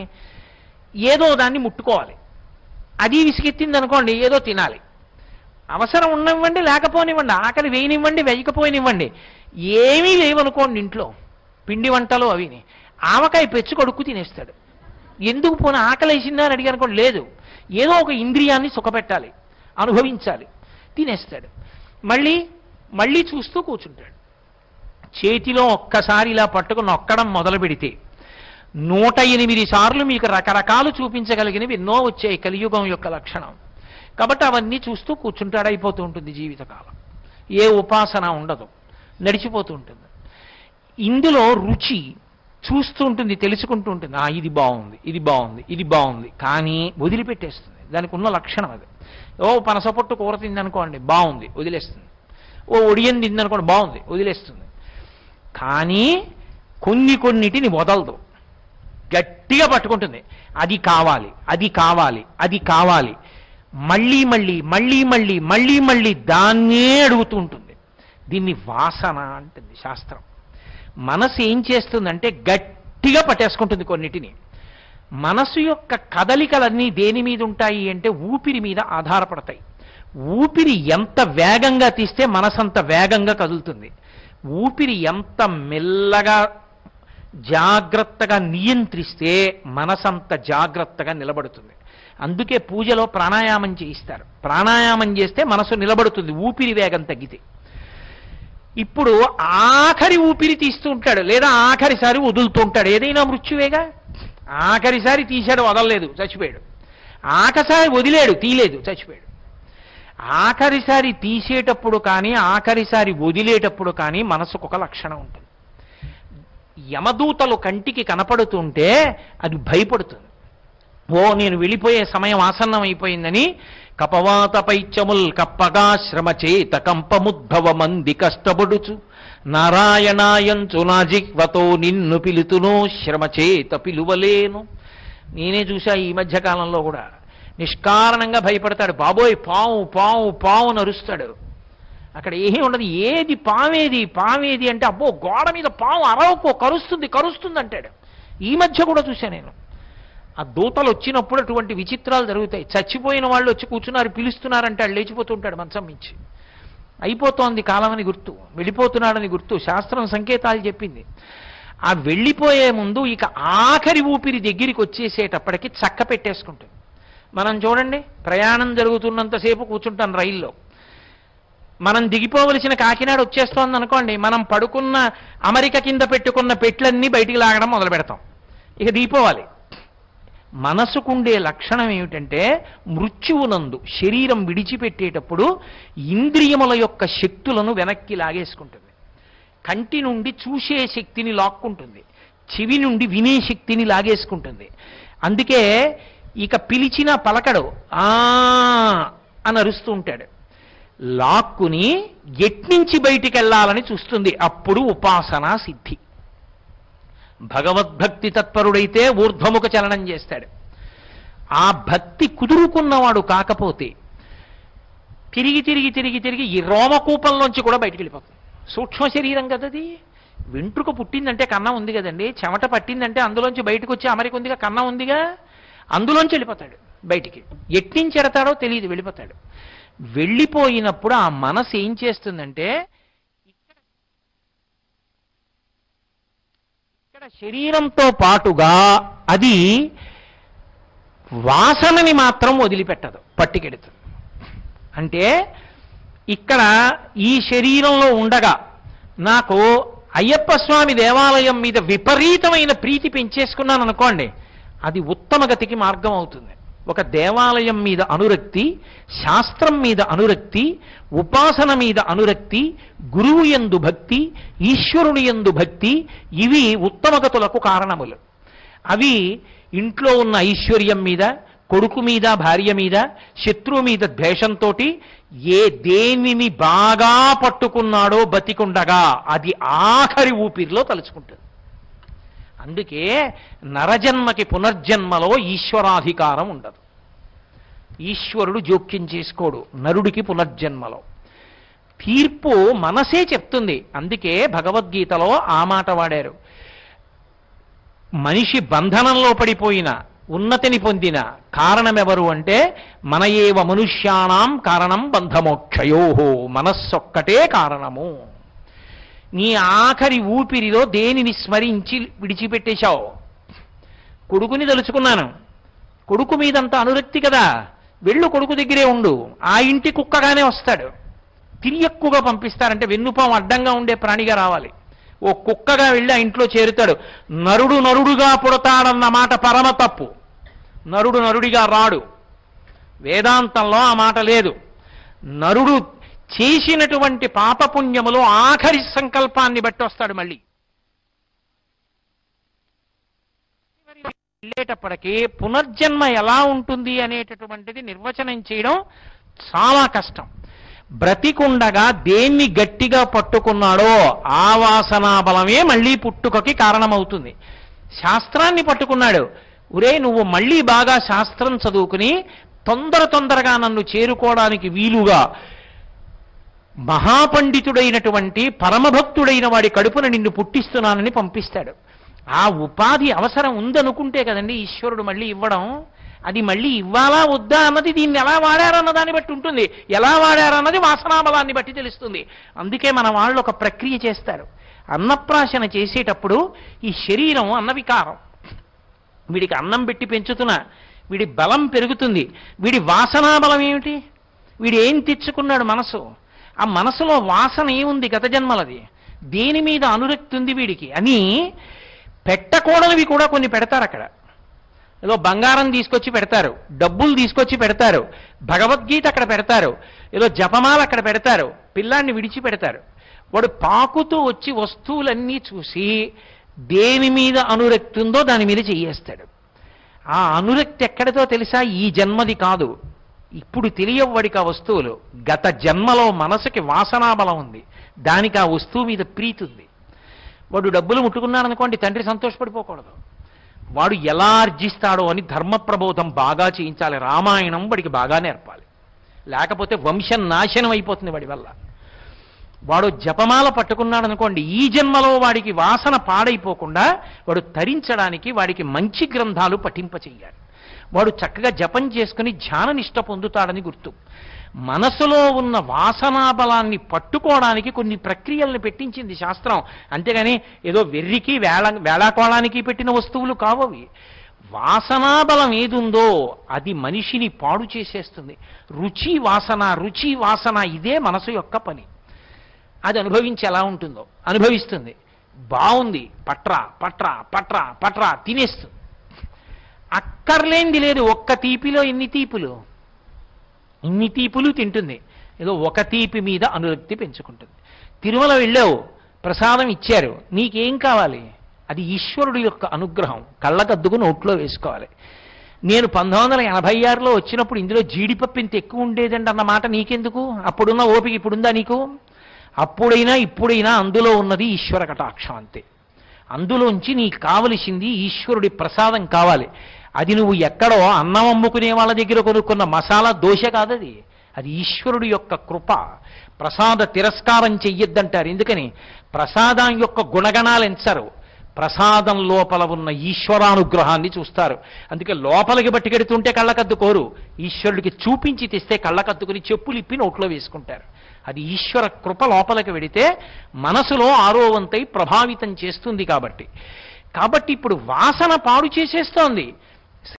ఏదో దాన్ని ముట్టుకోవాలి అది విసిగెత్తింది అనుకోండి ఏదో తినాలి అవసరం ఉన్నవ్వండి లేకపోనివ్వండి ఆకలి వేయనివ్వండి వేయకపోయినివ్వండి ఏమీ లేవనుకోండి ఇంట్లో పిండి వంటలు అవిని ఆవకాయ పెచ్చు కొడుక్కు తినేస్తాడు ఎందుకు పోనీ ఆకలి వేసిందా అని అడిగాను అనుకోండి లేదు ఏదో ఒక ఇంద్రియాన్ని సుఖపెట్టాలి అనుభవించాలి తినేస్తాడు మళ్ళీ మళ్ళీ చూస్తూ కూర్చుంటాడు చేతిలో ఒక్కసారి ఇలా పట్టుకుని నొక్కడం మొదలు పెడితే నూట ఎనిమిది సార్లు మీకు రకరకాలు చూపించగలిగినవి ఎన్నో వచ్చాయి కలియుగం యొక్క లక్షణం కాబట్టి అవన్నీ చూస్తూ కూర్చుంటాడు అయిపోతూ ఉంటుంది జీవితకాలం ఏ ఉపాసన ఉండదు నడిచిపోతూ ఉంటుంది ఇందులో రుచి చూస్తూ ఉంటుంది తెలుసుకుంటూ ఉంటుంది ఆ ఇది బాగుంది ఇది బాగుంది ఇది బాగుంది కానీ వదిలిపెట్టేస్తుంది దానికి ఉన్న లక్షణం అది ఓ పనసపొట్టు కూర తిందనుకోండి బాగుంది వదిలేస్తుంది ఓ ఒడియం తిందనుకోండి బాగుంది వదిలేస్తుంది కానీ కొన్ని కొన్నిటిని వదలదు గట్టిగా పట్టుకుంటుంది అది కావాలి అది కావాలి అది కావాలి మళ్ళీ మళ్ళీ మళ్ళీ మళ్ళీ మళ్ళీ మళ్ళీ దాన్నే అడుగుతూ ఉంటుంది దీన్ని వాసన అంటుంది శాస్త్రం మనసు ఏం చేస్తుందంటే గట్టిగా పట్టేసుకుంటుంది కొన్నిటిని మనసు యొక్క కదలికలన్నీ దేని మీద ఉంటాయి అంటే ఊపిరి మీద ఆధారపడతాయి ఊపిరి ఎంత వేగంగా తీస్తే మనసంత వేగంగా కదులుతుంది ఊపిరి ఎంత మెల్లగా జాగ్రత్తగా నియంత్రిస్తే మనసంత జాగ్రత్తగా నిలబడుతుంది అందుకే పూజలో ప్రాణాయామం చేయిస్తారు ప్రాణాయామం చేస్తే మనసు నిలబడుతుంది ఊపిరి వేగం తగ్గితే ఇప్పుడు ఆఖరి ఊపిరి తీస్తూ ఉంటాడు లేదా ఆఖరిసారి వదులుతూ ఉంటాడు ఏదైనా మృత్యువేగా ఆఖరిసారి తీశాడు వదలలేదు చచ్చిపోయాడు ఆఖరిసారి వదిలేడు తీయలేదు చచ్చిపోయాడు ఆఖరిసారి తీసేటప్పుడు కానీ ఆఖరిసారి వదిలేటప్పుడు కానీ మనసుకు ఒక లక్షణం ఉంటుంది యమదూతలు కంటికి కనపడుతుంటే అది భయపడుతుంది ఓ నేను వెళ్ళిపోయే సమయం ఆసన్నం అయిపోయిందని కపవాత పైత్యముల్ కప్పగా శ్రమ చేత కంపముద్భవ మంది కష్టపడుచు నారాయణాయంచు నా జిహ్వతో నిన్ను పిలుతును శ్రమ చేత పిలువలేను నేనే చూశా ఈ మధ్య కాలంలో కూడా నిష్కారణంగా భయపడతాడు బాబోయ్ పావు పావు పావు నరుస్తాడు అక్కడ ఏమీ ఉండదు ఏది పావేది పావేది అంటే అబ్బో గోడ మీద పావు అరవకో కరుస్తుంది కరుస్తుంది అంటాడు ఈ మధ్య కూడా చూశా నేను ఆ దూతలు వచ్చినప్పుడు అటువంటి విచిత్రాలు జరుగుతాయి చచ్చిపోయిన వాళ్ళు వచ్చి కూర్చున్నారు పిలుస్తున్నారంటే వాళ్ళు లేచిపోతుంటాడు మంచం మించి అయిపోతోంది కాలం అని గుర్తు వెళ్ళిపోతున్నాడని గుర్తు శాస్త్రం సంకేతాలు చెప్పింది ఆ వెళ్ళిపోయే ముందు ఇక ఆఖరి ఊపిరి దగ్గరికి వచ్చేసేటప్పటికి చక్క పెట్టేసుకుంటుంది మనం చూడండి ప్రయాణం జరుగుతున్నంతసేపు కూర్చుంటాం రైల్లో మనం దిగిపోవలసిన కాకినాడ వచ్చేస్తోంది అనుకోండి మనం పడుకున్న అమెరికా కింద పెట్టుకున్న పెట్లన్నీ బయటికి లాగడం మొదలు పెడతాం ఇక దిగిపోవాలి మనసుకుండే లక్షణం ఏమిటంటే మృత్యువునందు శరీరం విడిచిపెట్టేటప్పుడు ఇంద్రియముల యొక్క శక్తులను వెనక్కి లాగేసుకుంటుంది కంటి నుండి చూసే శక్తిని లాక్కుంటుంది చెవి నుండి వినే శక్తిని లాగేసుకుంటుంది అందుకే ఇక పిలిచిన పలకడు ఆ అని అరుస్తూ ఉంటాడు లాక్కుని ఎట్నుంచి బయటికి వెళ్ళాలని చూస్తుంది అప్పుడు ఉపాసనా సిద్ధి భగవద్భక్తి తత్పరుడైతే ఊర్ధ్వముఖ చలనం చేస్తాడు ఆ భక్తి కుదురుకున్నవాడు కాకపోతే తిరిగి తిరిగి తిరిగి తిరిగి ఈ రోమకూపంలోంచి కూడా బయటికి వెళ్ళిపోతుంది సూక్ష్మ శరీరం కదది వెంట్రుక పుట్టిందంటే కన్నం ఉంది కదండి చెమట పట్టిందంటే అందులోంచి బయటకు వచ్చి అమరిక ఉందిగా కన్నం ఉందిగా అందులోంచి వెళ్ళిపోతాడు బయటికి ఎట్నుంచి ఎడతాడో తెలియదు వెళ్ళిపోతాడు వెళ్ళిపోయినప్పుడు ఆ మనసు ఏం చేస్తుందంటే ఇక్కడ శరీరంతో పాటుగా అది వాసనని మాత్రం వదిలిపెట్టదు పట్టుకెడుతుంది అంటే ఇక్కడ ఈ శరీరంలో ఉండగా నాకు అయ్యప్ప స్వామి దేవాలయం మీద విపరీతమైన ప్రీతి పెంచేసుకున్నాను అనుకోండి అది ఉత్తమ గతికి మార్గం అవుతుంది ఒక దేవాలయం మీద అనురక్తి శాస్త్రం మీద అనురక్తి ఉపాసన మీద అనురక్తి గురువు యందు భక్తి ఈశ్వరుని యందు భక్తి ఇవి ఉత్తమగతులకు కారణములు అవి ఇంట్లో ఉన్న ఐశ్వర్యం మీద కొడుకు మీద భార్య మీద శత్రువు మీద ద్వేషంతో ఏ దేనిని బాగా పట్టుకున్నాడో బతికుండగా అది ఆఖరి ఊపిరిలో తలుచుకుంటుంది అందుకే నరజన్మకి పునర్జన్మలో ఈశ్వరాధికారం ఉండదు ఈశ్వరుడు జోక్యం చేసుకోడు నరుడికి పునర్జన్మలో తీర్పు మనసే చెప్తుంది అందుకే భగవద్గీతలో ఆ మాట వాడారు మనిషి బంధనంలో పడిపోయిన ఉన్నతిని పొందిన కారణమెవరు అంటే మన ఏవ మనుష్యాణం కారణం బంధమోక్షయోహో మనస్సొక్కటే కారణము నీ ఆఖరి ఊపిరిలో దేనిని స్మరించి విడిచిపెట్టేశావు కొడుకుని తలుచుకున్నాను కొడుకు మీదంత అనురక్తి కదా వెళ్ళు కొడుకు దగ్గరే ఉండు ఆ ఇంటి కుక్కగానే వస్తాడు తిరియక్కుగా పంపిస్తారంటే వెన్నుపాము అడ్డంగా ఉండే ప్రాణిగా రావాలి ఓ కుక్కగా వెళ్ళి ఆ ఇంట్లో చేరుతాడు నరుడు నరుడుగా పుడతాడన్న మాట పరమ తప్పు నరుడు నరుడిగా రాడు వేదాంతంలో ఆ మాట లేదు నరుడు చేసినటువంటి పాపపుణ్యములో ఆఖరి సంకల్పాన్ని బట్టి వస్తాడు మళ్ళీ వెళ్ళేటప్పటికీ పునర్జన్మ ఎలా ఉంటుంది అనేటటువంటిది నిర్వచనం చేయడం చాలా కష్టం బ్రతికుండగా దేన్ని గట్టిగా పట్టుకున్నాడో ఆ వాసనా బలమే మళ్ళీ పుట్టుకకి కారణమవుతుంది శాస్త్రాన్ని పట్టుకున్నాడు ఒరే నువ్వు మళ్ళీ బాగా శాస్త్రం చదువుకుని తొందర తొందరగా నన్ను చేరుకోవడానికి వీలుగా మహాపండితుడైనటువంటి పరమభక్తుడైన వాడి కడుపున నిన్ను పుట్టిస్తున్నానని పంపిస్తాడు ఆ ఉపాధి అవసరం ఉందనుకుంటే కదండి ఈశ్వరుడు మళ్ళీ ఇవ్వడం అది మళ్ళీ ఇవ్వాలా వద్దా అన్నది దీన్ని ఎలా వాడారన్న దాన్ని బట్టి ఉంటుంది ఎలా వాడారన్నది వాసనాబలాన్ని బట్టి తెలుస్తుంది అందుకే మన వాళ్ళు ఒక ప్రక్రియ చేస్తారు అన్నప్రాశన చేసేటప్పుడు ఈ శరీరం అన్నవికారం వీడికి అన్నం పెట్టి పెంచుతున్నా వీడి బలం పెరుగుతుంది వీడి వాసనా బలం ఏమిటి వీడు ఏం తెచ్చుకున్నాడు మనసు ఆ మనసులో వాసన ఏముంది గత జన్మలది దేని మీద అనురక్తి ఉంది వీడికి అని పెట్టకూడనివి కూడా కొన్ని పెడతారు అక్కడ ఏదో బంగారం తీసుకొచ్చి పెడతారు డబ్బులు తీసుకొచ్చి పెడతారు భగవద్గీత అక్కడ పెడతారు ఏదో జపమాల అక్కడ పెడతారు పిల్లాన్ని విడిచి పెడతారు వాడు పాకుతూ వచ్చి వస్తువులన్నీ చూసి దేని మీద అనురక్తి ఉందో దాని మీద చెయ్యేస్తాడు ఆ అనురక్తి ఎక్కడితో తెలుసా ఈ జన్మది కాదు ఇప్పుడు తెలియవు వాడికి ఆ వస్తువులు గత జన్మలో మనసుకి వాసనాబలం ఉంది దానికి ఆ వస్తువు మీద ప్రీతి ఉంది వాడు డబ్బులు ముట్టుకున్నాడు అనుకోండి తండ్రి సంతోషపడిపోకూడదు వాడు ఎలా ఆర్జిస్తాడో అని ధర్మ ప్రబోధం బాగా చేయించాలి రామాయణం వాడికి బాగా నేర్పాలి లేకపోతే వంశం నాశనం అయిపోతుంది వాడి వల్ల వాడు జపమాల పట్టుకున్నాడు అనుకోండి ఈ జన్మలో వాడికి వాసన పాడైపోకుండా వాడు తరించడానికి వాడికి మంచి గ్రంథాలు పఠింప చెయ్యాలి వాడు చక్కగా జపం చేసుకుని ధ్యాన నిష్ట పొందుతాడని గుర్తు మనసులో ఉన్న వాసనా బలాన్ని పట్టుకోవడానికి కొన్ని ప్రక్రియలను పెట్టించింది శాస్త్రం అంతేగాని ఏదో వెర్రికి వేళ వేళాకోళానికి పెట్టిన వస్తువులు కావవి వాసనా బలం ఏదుందో అది మనిషిని పాడు చేసేస్తుంది రుచి వాసన రుచి వాసన ఇదే మనసు యొక్క పని అది అనుభవించి ఎలా ఉంటుందో అనుభవిస్తుంది బాగుంది పట్రా పట్రా పట్రా పట్రా తినేస్తుంది అక్కర్లేంది లేదు ఒక్క తీపిలో ఎన్ని తీపులు ఇన్ని తీపులు తింటుంది ఏదో ఒక తీపి మీద అనురక్తి పెంచుకుంటుంది తిరుమల వెళ్ళావు ప్రసాదం ఇచ్చారు నీకేం కావాలి అది ఈశ్వరుడు యొక్క అనుగ్రహం కళ్ళకద్దుకు నోట్లో వేసుకోవాలి నేను పంతొమ్మిది వందల ఎనభై ఆరులో వచ్చినప్పుడు ఇందులో జీడిపప్పు ఇంత ఎక్కువ ఉండేదండి అన్న మాట నీకెందుకు అప్పుడున్న ఓపిక ఇప్పుడుందా నీకు అప్పుడైనా ఇప్పుడైనా అందులో ఉన్నది ఈశ్వర కటాక్షం అంతే అందులోంచి నీకు కావలసింది ఈశ్వరుడి ప్రసాదం కావాలి అది నువ్వు ఎక్కడో అన్నం అమ్ముకునే వాళ్ళ దగ్గర కొనుక్కున్న మసాలా దోశ కాదది అది ఈశ్వరుడి యొక్క కృప ప్రసాద తిరస్కారం చెయ్యొద్దంటారు ఎందుకని ప్రసాదం యొక్క గుణగణాలు ఎంచరు ప్రసాదం లోపల ఉన్న ఈశ్వరానుగ్రహాన్ని చూస్తారు అందుకే లోపలికి పట్టుకెడుతుంటే కళ్ళకద్దుకోరు ఈశ్వరుడికి చూపించి తెస్తే కళ్ళకద్దుకుని చెప్పులు ఇప్పి నోట్లో వేసుకుంటారు అది ఈశ్వర కృప లోపలికి వెడితే మనసులో ఆరోవంతై ప్రభావితం చేస్తుంది కాబట్టి కాబట్టి ఇప్పుడు వాసన పాడు చేసేస్తోంది